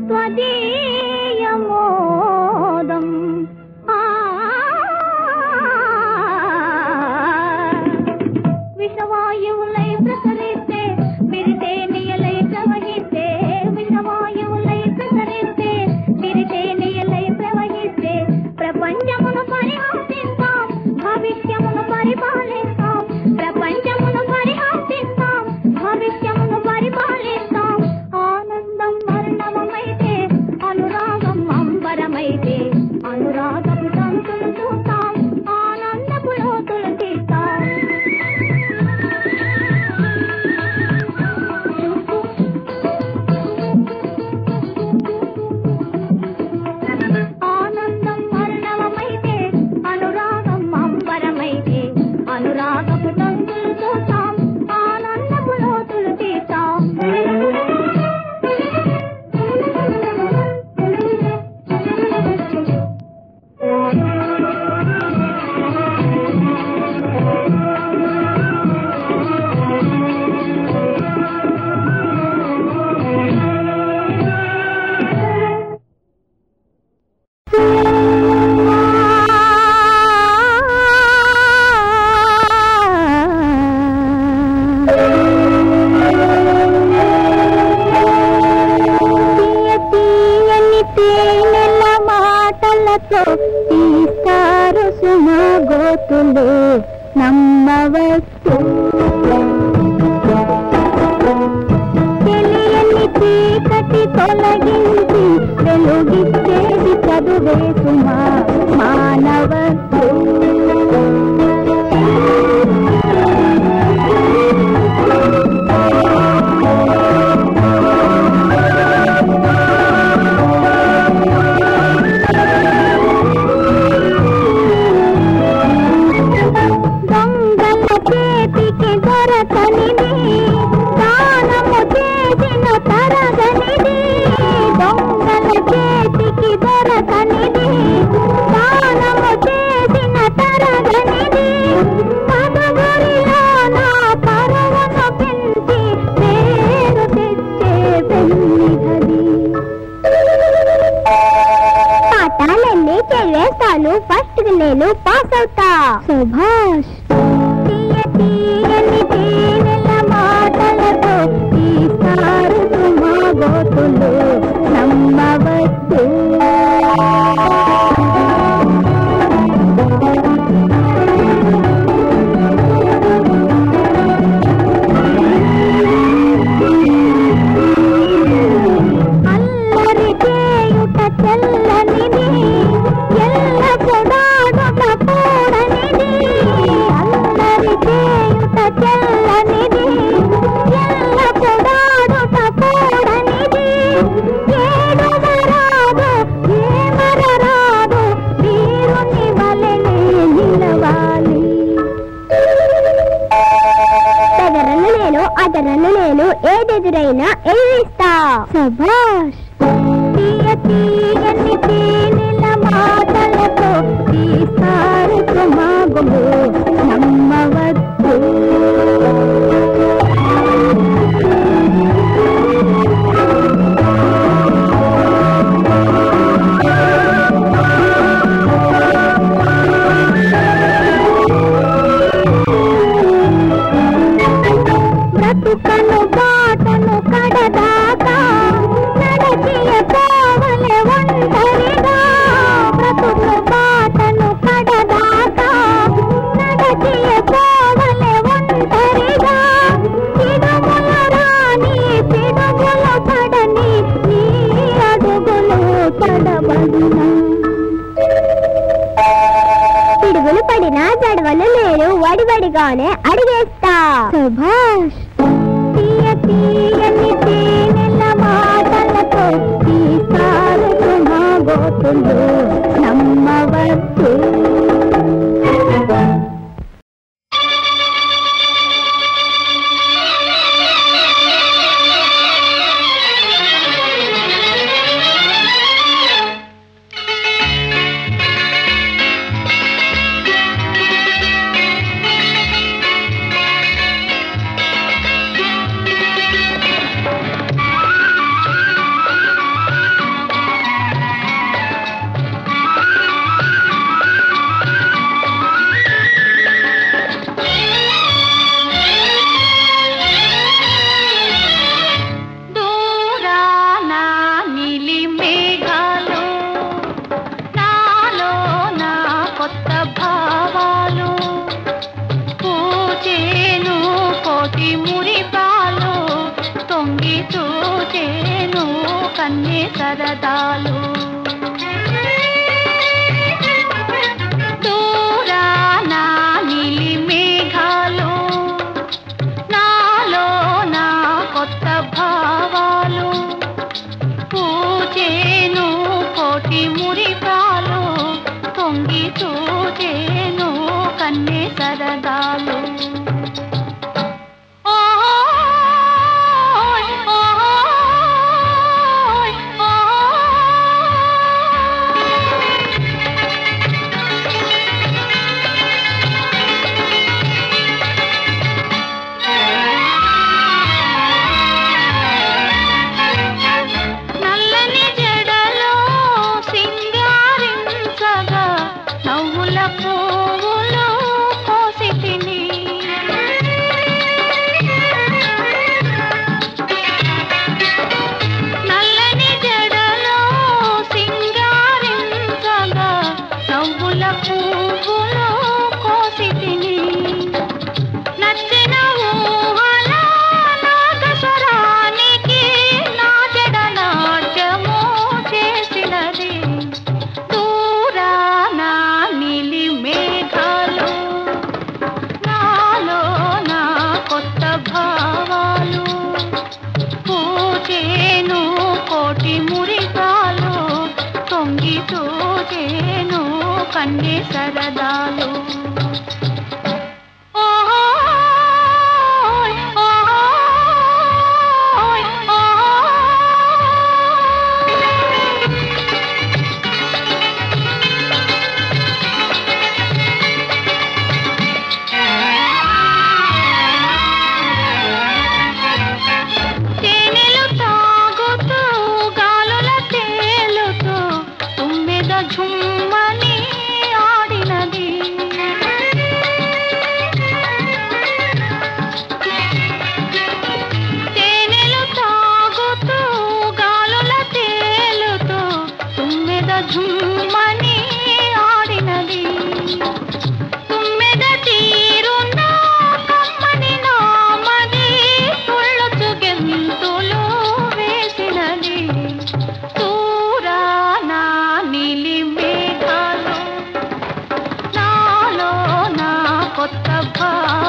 త్వదీయమోదం ఆ విషవాయువులై ప్రసరిస్తే విరితే నియలై ప్రవహిస్తే విషవాయువులై ప్రసరిస్తే విరితే నియలై ప్రవహిస్తే ప్రపంచమును పరిహాసిస్తాం భవిష్యమును పరిపాలిస్తాం ప్రపంచమును పరిహాసిస్తాం భవిష్యమును పరిపాలిస్తాం ఆనందం వర్ణవమైతే అనురాగం అంబరమైతే అనురాగపు తంతులు చూస్తాం ఆనందపు లోతులు తీస్తాం ఆనందం వర్ణవమైతే అనురాగం అంబరమైతే అనురాగపు తంతులు చూస్తాం ఆనందపు లోతులు తీస్తాం తీయ తీయని తేనెల మాటలతో తీస్తారు సుమ గోతులు నమ్మవచ్చు తెలియని చీకటి తొలగించి వెలుగిచ్చేది చదువే సుమా మానవచ్చు దొంగల చేతికి దొరకనిది దానము చేసిన తరగనిది దొంగల చేతికి దొరకనిది దానము చేసిన తరగనిది పదవురిలో నా పరువును పెంచి పేరు తెచ్చే పెన్నిధది పాఠాలన్నీ చదివేస్తాను ఫస్ట్ నేను పాస్ అవుతా సుభాష్ తీయ తీయని తేనెల మాటలతో తీస్తారు సుమా గోతులు నమ్మవచ్చు అల్లరి చేయుట చెల్లనిది ఎల్ల పొడాడుట కూడనిది అల్లరి చేయుట చెల్లనిది ఎల్ల పొడాడుట కూడనిది ఏడుమరాదు ఏమరరాదు వీరుని వలెనే నిలవాలి తెగరను నేను అదరను నేను ఏదెదురైనా ఎదిరిస్తా సభాష్ తీయ తీయని తేనెల మాటలతో తీస్తారు సుమాగులు నమ్మవచ్చు బ్రతుకను బాటను కడదాకా నడచియ పోవలె ఒంటరిగా బ్రతుకు బాటను కడదాకా నడచియ పోవలె ఒంటరిగా పిడుగుల రాని పిడుగుల పడని నీ అడుగులు తడబడిన పిడుగులు పడినా జడవలు నేను వడివడిగానే అడిగేస్తా సుభాష్ తీయ తీయని తేనెల మాటలతో తీస్తారు సుమా గోతులు నమ్మవచ్చు కన్నే సరదాలు దూరాన నీలి మేఘాలు నాలో నా కొత్త భావాలు పూజేను కోటి మురిపాలు తొంగి చూచేను కన్నే సరదాలు ఓయ్ ఓయ్ నల్లని జడలో సింగారించగా నవ్వుల పువ్వులు కోసి తిని నల్లని జడలో సింగారించగా నవ్వుల పువ్వులు కోసి తిని నచ్చిన ఊహల నాగస్వరానికి నా జడ నాట్యము చేసినది దూరాన నీలి మేఘాలు నాలో నా కొత్త భావాలు పూజేను కోటి మురికాలు తొంగి చూచేను కన్నే సరదాలు ఓయ్ ఓయ్ తేనెలు తాగుతూ గాలుల తేలుతూ తుమ్మెద ఝుమ్మని ఆడినది తేనెలు తాగుతూ గాలుల తేలుతూ తుమ్మెద ఝుమ్మని ఆడినది తుమ్మెద తీరున కమ్మని నామది తుళ్ళొచ్చు గెంతులు వేసినది దూరాన నీలి మేఘాలు నాలో నా కొత్త భా